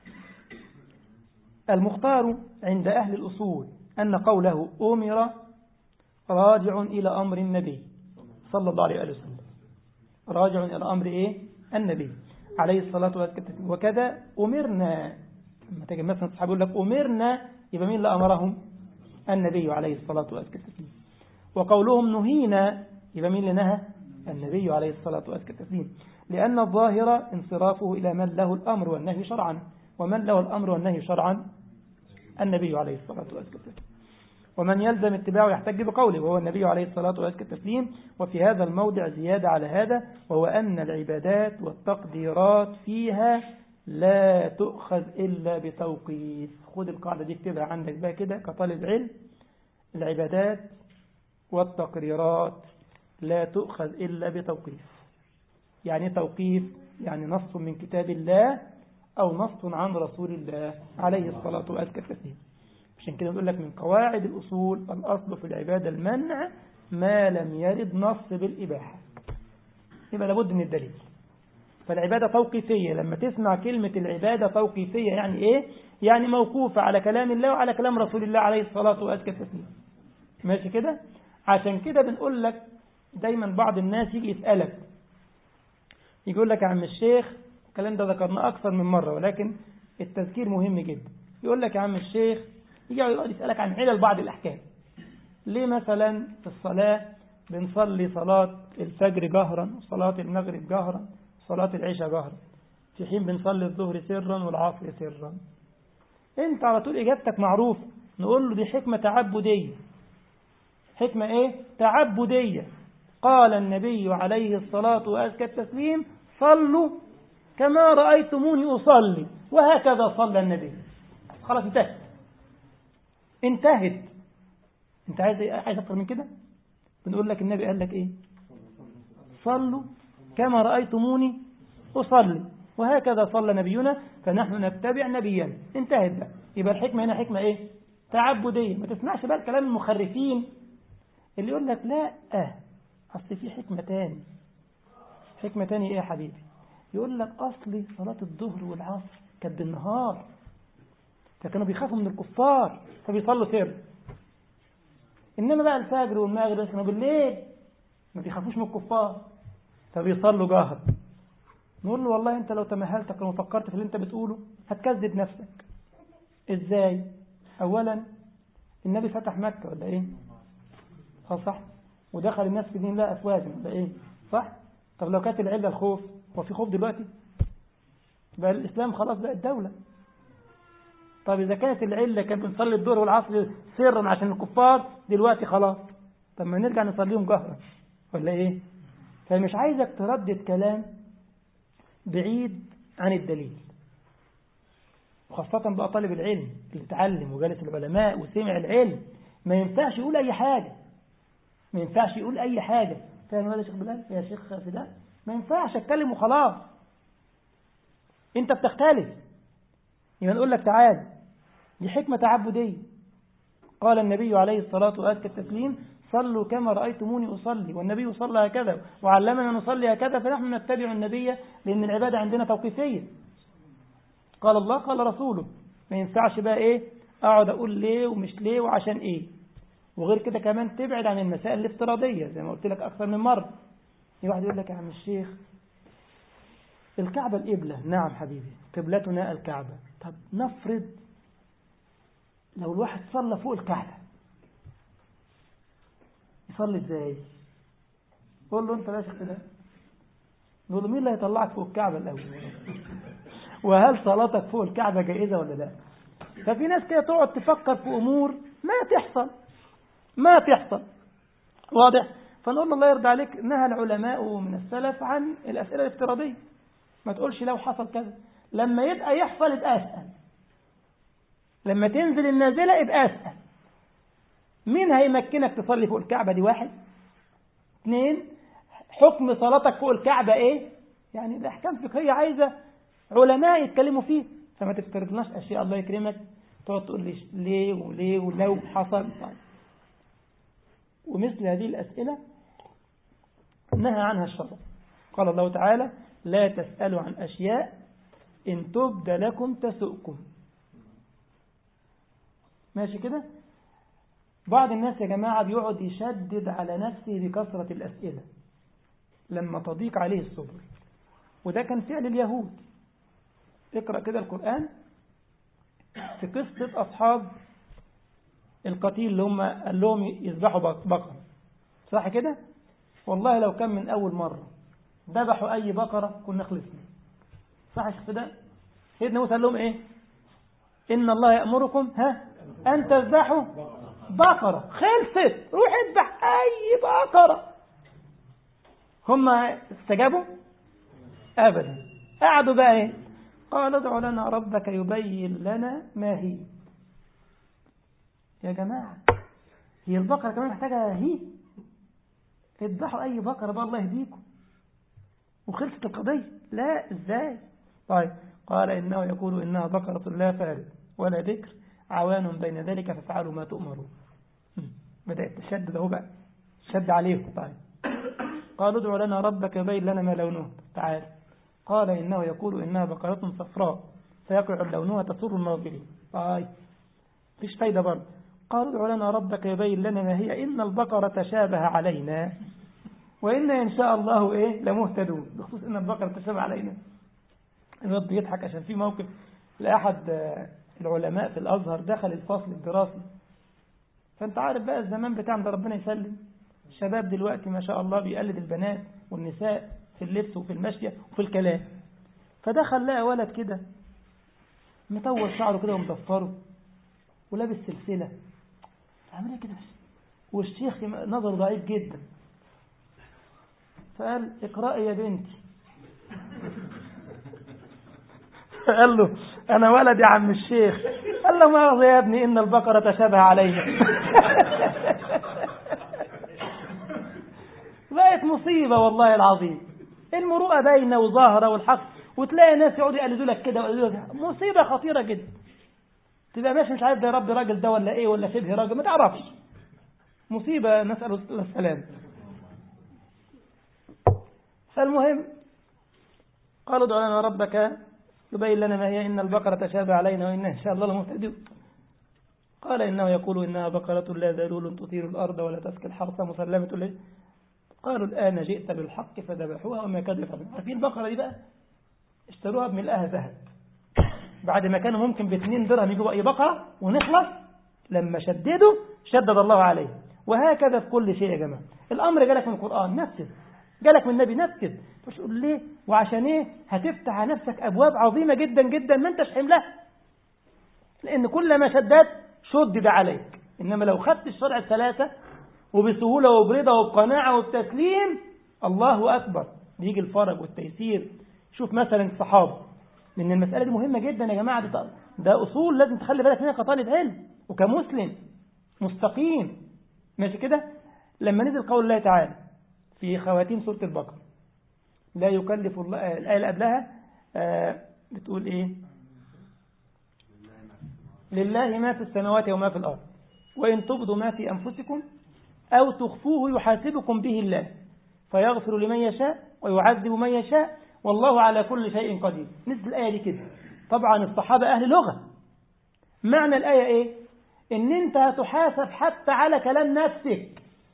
المختار عند أهل الأصول أن قوله أمر راجع إلى أمر النبي صلى الله عليه وسلم راجع إلى أمر إيه النبي عليه الصلاة والسلام وكذا أمرنا لما تجي مثلا الصحابة يقول لك أمرنا يبقى مين اللي أمرهم النبي عليه الصلاة والسلام وقولهم نهينا يبقى مين اللي نهى النبي عليه الصلاة والسلام لأن الظاهر انصرافه إلى من له الأمر والنهي شرعا ومن له الأمر والنهي شرعا النبي عليه الصلاة والسلام ومن يلزم اتباعه يحتج بقوله وهو النبي عليه الصلاة والسلام وفي هذا الموضع زيادة على هذا وهو أن العبادات والتقديرات فيها لا تؤخذ إلا بتوقيف خذ القاعدة دي اكتبها عندك بقى كده كطالب علم العبادات والتقريرات لا تؤخذ إلا بتوقيف يعني توقيف يعني نص من كتاب الله أو نص عن رسول الله عليه الصلاة والسلام عشان كده نقول لك من قواعد الأصول الأصل في العبادة المنع ما لم يرد نص بالإباحة يبقى لابد من الدليل فالعبادة توقيفية لما تسمع كلمة العبادة توقيفية يعني إيه؟ يعني موقوفة على كلام الله وعلى كلام رسول الله عليه الصلاة والسلام ماشي كده؟ عشان كده بنقول لك دايما بعض الناس يجي يسألك يقول لك يا عم الشيخ الكلام ده ذكرناه أكثر من مرة ولكن التذكير مهم جدا يقول لك يا عم الشيخ يجي يقعد يسألك عن علل بعض الأحكام ليه مثلا في الصلاة بنصلي صلاة الفجر جهرا وصلاة المغرب جهرا صلاة العشاء جهرا في حين بنصلي الظهر سرا والعصر سرا انت على طول اجابتك معروفة نقول له دي حكمة تعبدية حكمة ايه تعبدية قال النبي عليه الصلاة وأزكى التسليم صلوا كما رأيتموني أصلي وهكذا صلى النبي خلاص انتهت انتهت انت عايز ايه عايز اكتر من كده بنقول لك النبي قال لك ايه صلوا كما رأيتموني أصلي وهكذا صلى نبينا فنحن نتبع نبينا انتهت بقى يبقى الحكمة هنا حكمة ايه تعبدية ما تسمعش بقى الكلام المخرفين اللي يقول لك لا اه اصل في حكمة تاني حكمة تاني ايه يا حبيبي يقول لك اصلي صلاة الظهر والعصر كانت بالنهار فكانوا بيخافوا من الكفار فبيصلوا سر انما بقى الفجر والمغرب كانوا بالليل ما بيخافوش من الكفار فبيصلوا جاهر نقول له والله انت لو تمهلت لو فكرت في اللي انت بتقوله هتكذب نفسك ازاي اولا النبي فتح مكة ولا ايه اه صح ودخل الناس في دين الله افواجا ولا ايه صح طب لو كانت العلة الخوف هو في خوف دلوقتي بقى الاسلام خلاص بقى الدولة طب اذا كانت العلة كان بنصلي الظهر والعصر سرا عشان الكفار دلوقتي خلاص طب ما نرجع نصليهم جهرا ولا ايه فمش عايزك تردد كلام بعيد عن الدليل وخاصة بقى طالب العلم اللي اتعلم وجالس العلماء وسمع العلم ما ينفعش يقول أي حاجة ما ينفعش يقول أي حاجة فاهم هذا يا شيخ بلال يا شيخ فداء ما ينفعش أتكلم وخلاص أنت بتختلف يبقى نقول لك تعال دي حكمة تعبدية قال النبي عليه الصلاة وأزكى التسليم صلوا كما رأيتموني أصلي والنبي صلى هكذا وعلمنا نصلي هكذا فنحن نتبع النبي لأن العبادة عندنا توقيفية قال الله قال رسوله ما ينفعش بقى إيه أقعد أقول ليه ومش ليه وعشان إيه وغير كده كمان تبعد عن المسائل الافتراضية زي ما قلت لك أكثر من مرة في واحد يقول لك يا عم الشيخ الكعبة القبلة نعم حبيبي قبلتنا الكعبة طب نفرض لو الواحد صلى فوق الكعبة يصلي ازاي قول له انت ماشي كده نقول له مين اللي هيطلعك فوق الكعبة الأول وهل صلاتك فوق الكعبة جائزة ولا لا ففي ناس كده تقعد تفكر في أمور ما تحصل ما تحصل واضح فنقول له الله يرضى عليك نهى العلماء من السلف عن الأسئلة الافتراضية ما تقولش لو حصل كذا لما يبقى يحصل يبقى أسأل لما تنزل النازلة يبقى أسأل مين هيمكنك تصلي فوق الكعبة دي واحد اثنين حكم صلاتك فوق الكعبة ايه يعني ده احكام فقهية عايزة علماء يتكلموا فيه فما تفترضناش اشياء الله يكرمك تقعد تقول لي ليه وليه ولو حصل طيب. ومثل هذه الأسئلة نهى عنها الشرع قال الله تعالى لا تسألوا عن أشياء إن تبد لكم تسؤكم ماشي كده بعض الناس يا جماعة بيقعد يشدد على نفسه بكثرة الأسئلة لما تضيق عليه الصبر وده كان فعل اليهود اقرأ كده القرآن في قصة أصحاب القتيل اللي هم قال لهم يذبحوا بقرة صح كده والله لو كان من أول مرة ذبحوا أي بقرة كنا خلصنا صح يا شيخ ده سيدنا موسى قال لهم إيه إن الله يأمركم ها أن تذبحوا بقرة خلصت روح اذبح أي بقرة هم استجابوا أبدا قعدوا بقى إيه قال ادع لنا ربك يبين لنا ما هي يا جماعة هي البقرة كمان محتاجة هي اذبحوا أي بقرة بقى الله يهديكم وخلصت القضية لا ازاي طيب قال إنه يقول إنها بقرة لا فارد ولا ذكر عوان بين ذلك فافعلوا ما تؤمرون بدأت تشدد اهو بقى شد عليهم طيب قالوا ادعوا لنا ربك يبين لنا ما لونه تعال قال إنه يقول إنها بقرة صفراء فيقع لونها تسر الناظرين طيب فيش فايدة برضه قالوا ادعوا لنا ربك يبين لنا ما هي إن البقرة تشابه علينا وإنا إن شاء الله إيه لمهتدون بخصوص إن البقرة تشابه علينا الواد بيضحك عشان في موقف لأحد العلماء في الأزهر دخل الفصل الدراسي فأنت عارف بقى الزمان بتاعنا ده ربنا يسلم الشباب دلوقتي ما شاء الله بيقلد البنات والنساء في اللبس وفي المشية وفي الكلام فدخل لقى ولد كده مطول شعره كده ومضفره ولابس سلسلة عمل ايه كده بس والشيخ نظره ضعيف جدا فقال اقرأي يا بنتي قال له انا ولد يا عم الشيخ قال له ما يا ابني ان البقرة تشابه علينا بقت مصيبة والله العظيم المروءة باينة وظاهرة والحق وتلاقي ناس يقعدوا يقلدوا لك كده ويقلدوا لك مصيبة خطيرة جدا تبقى ماشي مش عارف ده يا رب راجل ده ولا ايه ولا شبه راجل ما تعرفش مصيبة نسأل الله السلام فالمهم قالوا ادعوا لنا ربك يبين لنا ما هي إن البقرة تشابه علينا وإنا إن شاء الله لمهتدون قال إنه يقول إنها بقرة لا ذلول تثير الأرض ولا تسقي الحرث مسلمة ليه قالوا الآن جئت بالحق فذبحوها وما كانوا يفعلون عارفين البقرة دي بقى اشتروها بملئها ذهب بعد ما كانوا ممكن باثنين درهم يجيبوا أي بقرة ونخلص لما شددوا شدد الله عليه وهكذا في كل شيء يا جماعة الأمر جالك من القرآن نفذ جالك من النبي نفذ مش تقول ليه وعشان ايه هتفتح على نفسك أبواب عظيمة جدا جدا ما انتش حملها لأن كل ما شددت شدد عليك إنما لو خدت الشرع الثلاثة وبسهولة وبرضا وبقناعة وبتسليم الله أكبر بيجي الفرج والتيسير شوف مثلا الصحابة لأن المسألة دي مهمة جدا يا جماعة ده, ده أصول لازم تخلي بالك منها كطالب علم وكمسلم مستقيم ماشي كده لما نزل قول الله تعالى في خواتيم سورة البقرة لا يكلف الله الآية اللي قبلها آه بتقول إيه لله ما في السماوات وما في الأرض وإن تبدوا ما في أنفسكم أو تخفوه يحاسبكم به الله فيغفر لمن يشاء ويعذب من يشاء والله على كل شيء قدير نزل الآية دي كده طبعا الصحابة أهل لغة معنى الآية إيه إن أنت هتحاسب حتى على كلام نفسك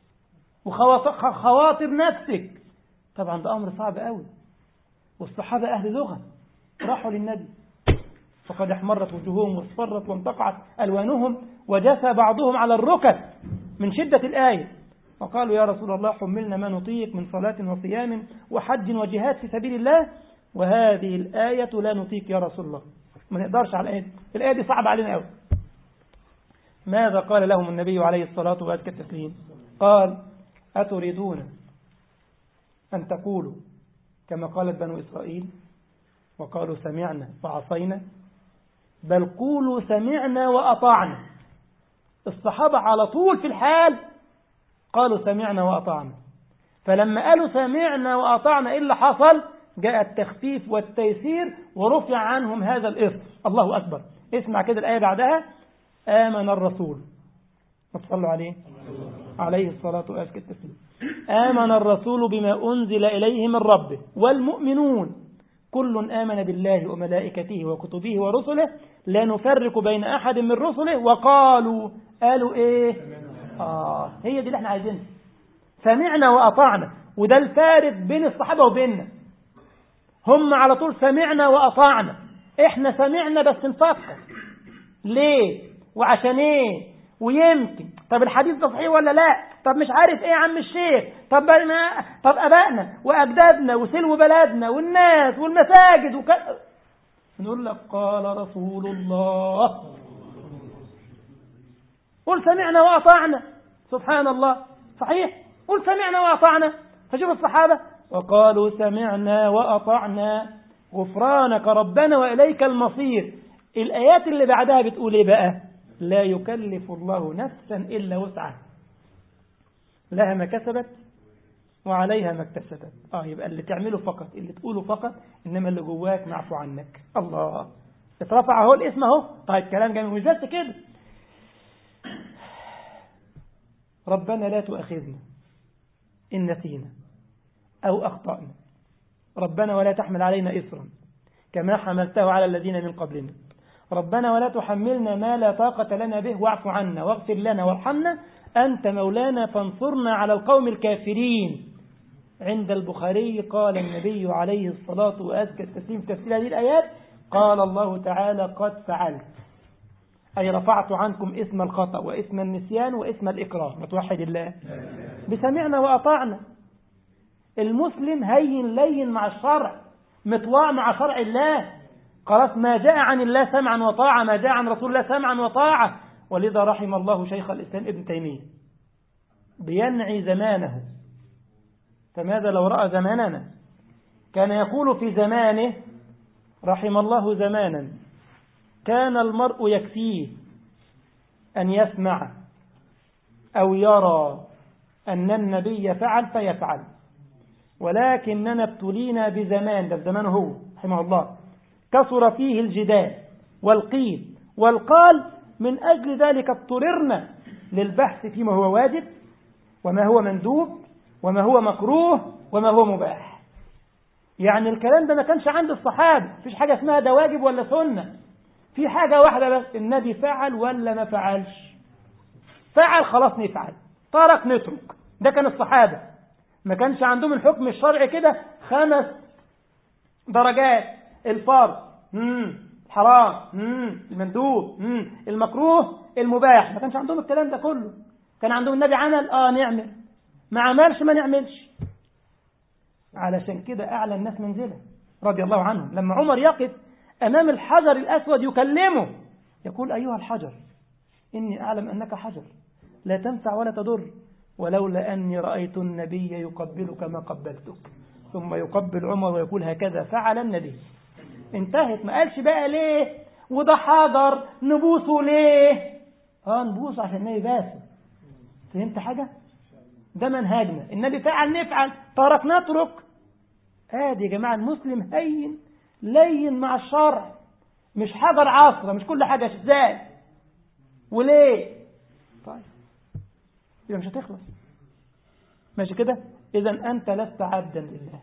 وخواطر نفسك طبعا ده أمر صعب قوي والصحابة أهل لغة راحوا للنبي فقد احمرت وجوههم واصفرت وانتقعت ألوانهم وجثى بعضهم على الركب من شدة الآية وقالوا يا رسول الله حملنا ما نطيق من صلاة وصيام وحج وجهاد في سبيل الله وهذه الآية لا نطيق يا رسول الله ما نقدرش على الآية دي الآية دي صعبة علينا قوي ماذا قال لهم النبي عليه الصلاة وأزكى التسليم قال أتريدون أن تقولوا كما قالت بنو إسرائيل وقالوا سمعنا وعصينا بل قولوا سمعنا وأطعنا الصحابة على طول في الحال قالوا سمعنا وأطعنا فلما قالوا سمعنا وأطعنا إيه اللي حصل جاء التخفيف والتيسير ورفع عنهم هذا الإثم الله أكبر اسمع كده الآية بعدها آمن الرسول ما تصلوا عليه عليه الصلاة والسلام التسليم آمن الرسول بما أنزل إليه من ربه والمؤمنون كل آمن بالله وملائكته وكتبه ورسله لا نفرق بين أحد من رسله وقالوا قالوا إيه آه هي دي اللي احنا عايزينها سمعنا وأطعنا وده الفارق بين الصحابة وبيننا هم على طول سمعنا وأطعنا احنا سمعنا بس نفكر ليه وعشان ايه ويمكن طب الحديث ده صحيح ولا لا طب مش عارف ايه يا عم الشيخ طب ما طب ابائنا واجدادنا وسلو بلدنا والناس والمساجد وك... نقول لك قال رسول الله قل سمعنا واطعنا سبحان الله صحيح قل سمعنا واطعنا فشوف الصحابه وقالوا سمعنا واطعنا غفرانك ربنا واليك المصير الايات اللي بعدها بتقول ايه بقى لا يكلف الله نفسا إلا وسعها لها ما كسبت وعليها ما اكتسبت اه يبقى اللي تعمله فقط اللي تقوله فقط انما اللي جواك معفو عنك الله اترفع اهو الاسم اهو طيب كلام جميل مش بس كده ربنا لا تؤاخذنا ان نسينا او اخطانا ربنا ولا تحمل علينا اصرا كما حملته على الذين من قبلنا ربنا ولا تحملنا ما لا طاقة لنا به واعف عنا واغفر لنا وارحمنا أنت مولانا فانصرنا على القوم الكافرين عند البخاري قال النبي عليه الصلاة وأزكى التسليم في تفسير هذه الآيات قال الله تعالى قد فعلت أي رفعت عنكم اسم الخطأ واسم النسيان واسم الإكراه متوحد الله بسمعنا وأطعنا المسلم هين لين مع الشرع مطواع مع شرع الله خلاص ما جاء عن الله سمعا وطاعة ما جاء عن رسول الله سمعا وطاعة ولذا رحم الله شيخ الإسلام ابن تيمية بينعي زمانه فماذا لو رأى زماننا كان يقول في زمانه رحم الله زمانا كان المرء يكفيه أن يسمع أو يرى أن النبي فعل فيفعل ولكننا ابتلينا بزمان ده في زمانه هو رحمه الله كثر فيه الجدال والقيل والقال من أجل ذلك اضطررنا للبحث فيما هو واجب وما هو مندوب وما هو مكروه وما هو مباح يعني الكلام ده ما كانش عند الصحابة فيش حاجة اسمها ده واجب ولا سنة في حاجة واحدة بس النبي فعل ولا ما فعلش فعل خلاص نفعل ترك نترك ده كان الصحابة ما كانش عندهم الحكم الشرعي كده خمس درجات الفرض مم. حرام مم. المندوب مم. المكروه المباح ما كانش عندهم الكلام ده كله كان عندهم النبي عمل اه نعمل ما عملش ما نعملش علشان كده اعلى الناس منزله رضي الله عنهم لما عمر يقف امام الحجر الاسود يكلمه يقول ايها الحجر اني اعلم انك حجر لا تنفع ولا تضر ولولا اني رايت النبي يقبلك ما قبلتك ثم يقبل عمر ويقول هكذا فعل النبي انتهت ما قالش بقى ليه وده حجر نبوسه ليه اه نبوسه عشان النبي باسه فهمت حاجة ده منهجنا النبي فعل نفعل ترك نترك ادي يا جماعة المسلم هين لين مع الشرع مش حجر عصرة مش كل حاجة ازاي وليه طيب يبقى مش هتخلص ماشي كده اذا انت لست عبدا لله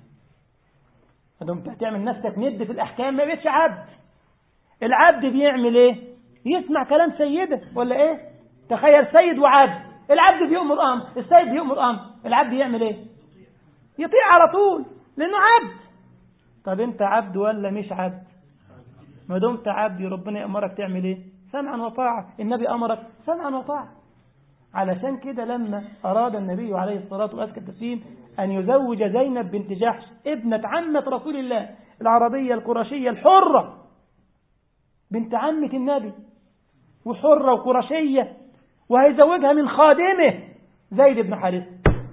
ما دمت هتعمل نفسك ند في الاحكام ما بقتش عبد العبد بيعمل ايه يسمع كلام سيده ولا ايه تخيل سيد وعبد العبد بيؤمر امر السيد بيؤمر امر العبد يعمل ايه يطيع على طول لانه عبد طب انت عبد ولا مش عبد ما دمت عبد ربنا يامرك تعمل ايه سمعا وطاعه النبي امرك سمعا وطاعه علشان كده لما أراد النبي عليه الصلاة والسلام أن يزوج زينب بنت جحش ابنة عمة رسول الله العربية القرشية الحرة بنت عمة النبي وحرة وقرشية وهيزوجها من خادمه زيد بن حارثة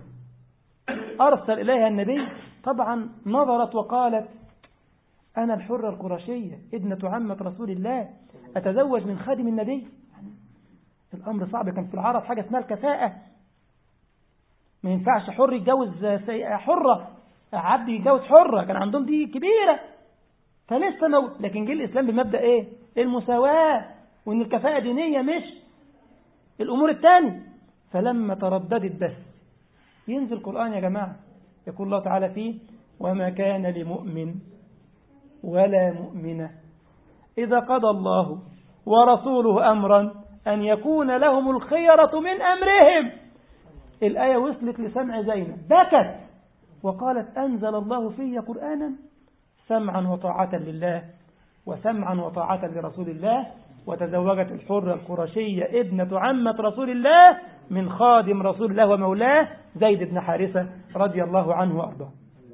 أرسل إليها النبي طبعا نظرت وقالت أنا الحرة القرشية ابنة عمة رسول الله أتزوج من خادم النبي الأمر صعب كان في العرب حاجة اسمها الكفاءة ما ينفعش حر يتجوز حرة عبد يتجوز حرة كان عندهم دي كبيرة فلسه مو لكن جه الإسلام بمبدأ إيه المساواة وإن الكفاءة دينية مش الأمور الثانية فلما ترددت بس ينزل القرآن يا جماعة يقول الله تعالى فيه وما كان لمؤمن ولا مؤمنة إذا قضى الله ورسوله أمرا أن يكون لهم الخيرة من أمرهم الآية وصلت لسمع زينب بكت وقالت أنزل الله في قرآنا سمعا وطاعة لله وسمعا وطاعة لرسول الله وتزوجت الحرة القرشية ابنة عمة رسول الله من خادم رسول الله ومولاه زيد بن حارثة رضي الله عنه وأرضاه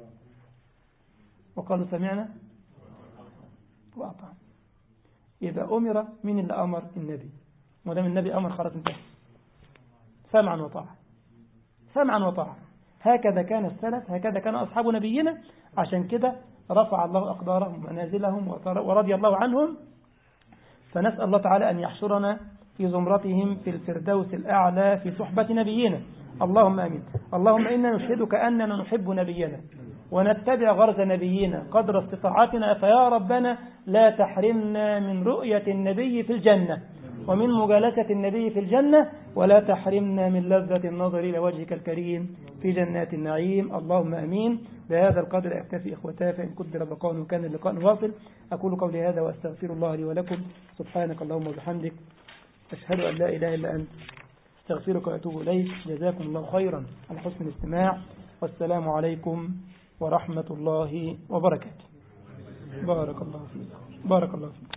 وقالوا سمعنا وأطعنا إذا أمر من اللي أمر النبي ودام النبي أمر خلاص انتهى سمعا وطاعة سمعا وطاعة هكذا كان السلف هكذا كان أصحاب نبينا عشان كده رفع الله أقدارهم ومنازلهم ورضي الله عنهم فنسأل الله تعالى أن يحشرنا في زمرتهم في الفردوس الأعلى في صحبة نبينا اللهم أمين اللهم إنا نشهدك أننا نحب نبينا ونتبع غرز نبينا قدر استطاعتنا فيا ربنا لا تحرمنا من رؤية النبي في الجنة ومن مجالسة النبي في الجنة ولا تحرمنا من لذة النظر إلى وجهك الكريم في جنات النعيم اللهم أمين بهذا القدر أكتفي إخوتاه فإن قدر بقاء وكان اللقاء واصل أقول قولي هذا وأستغفر الله لي ولكم سبحانك اللهم وبحمدك أشهد أن لا إله إلا أنت استغفرك وأتوب إليك جزاكم الله خيرا على حسن الاستماع والسلام عليكم ورحمة الله وبركاته بارك الله فيك بارك الله فيك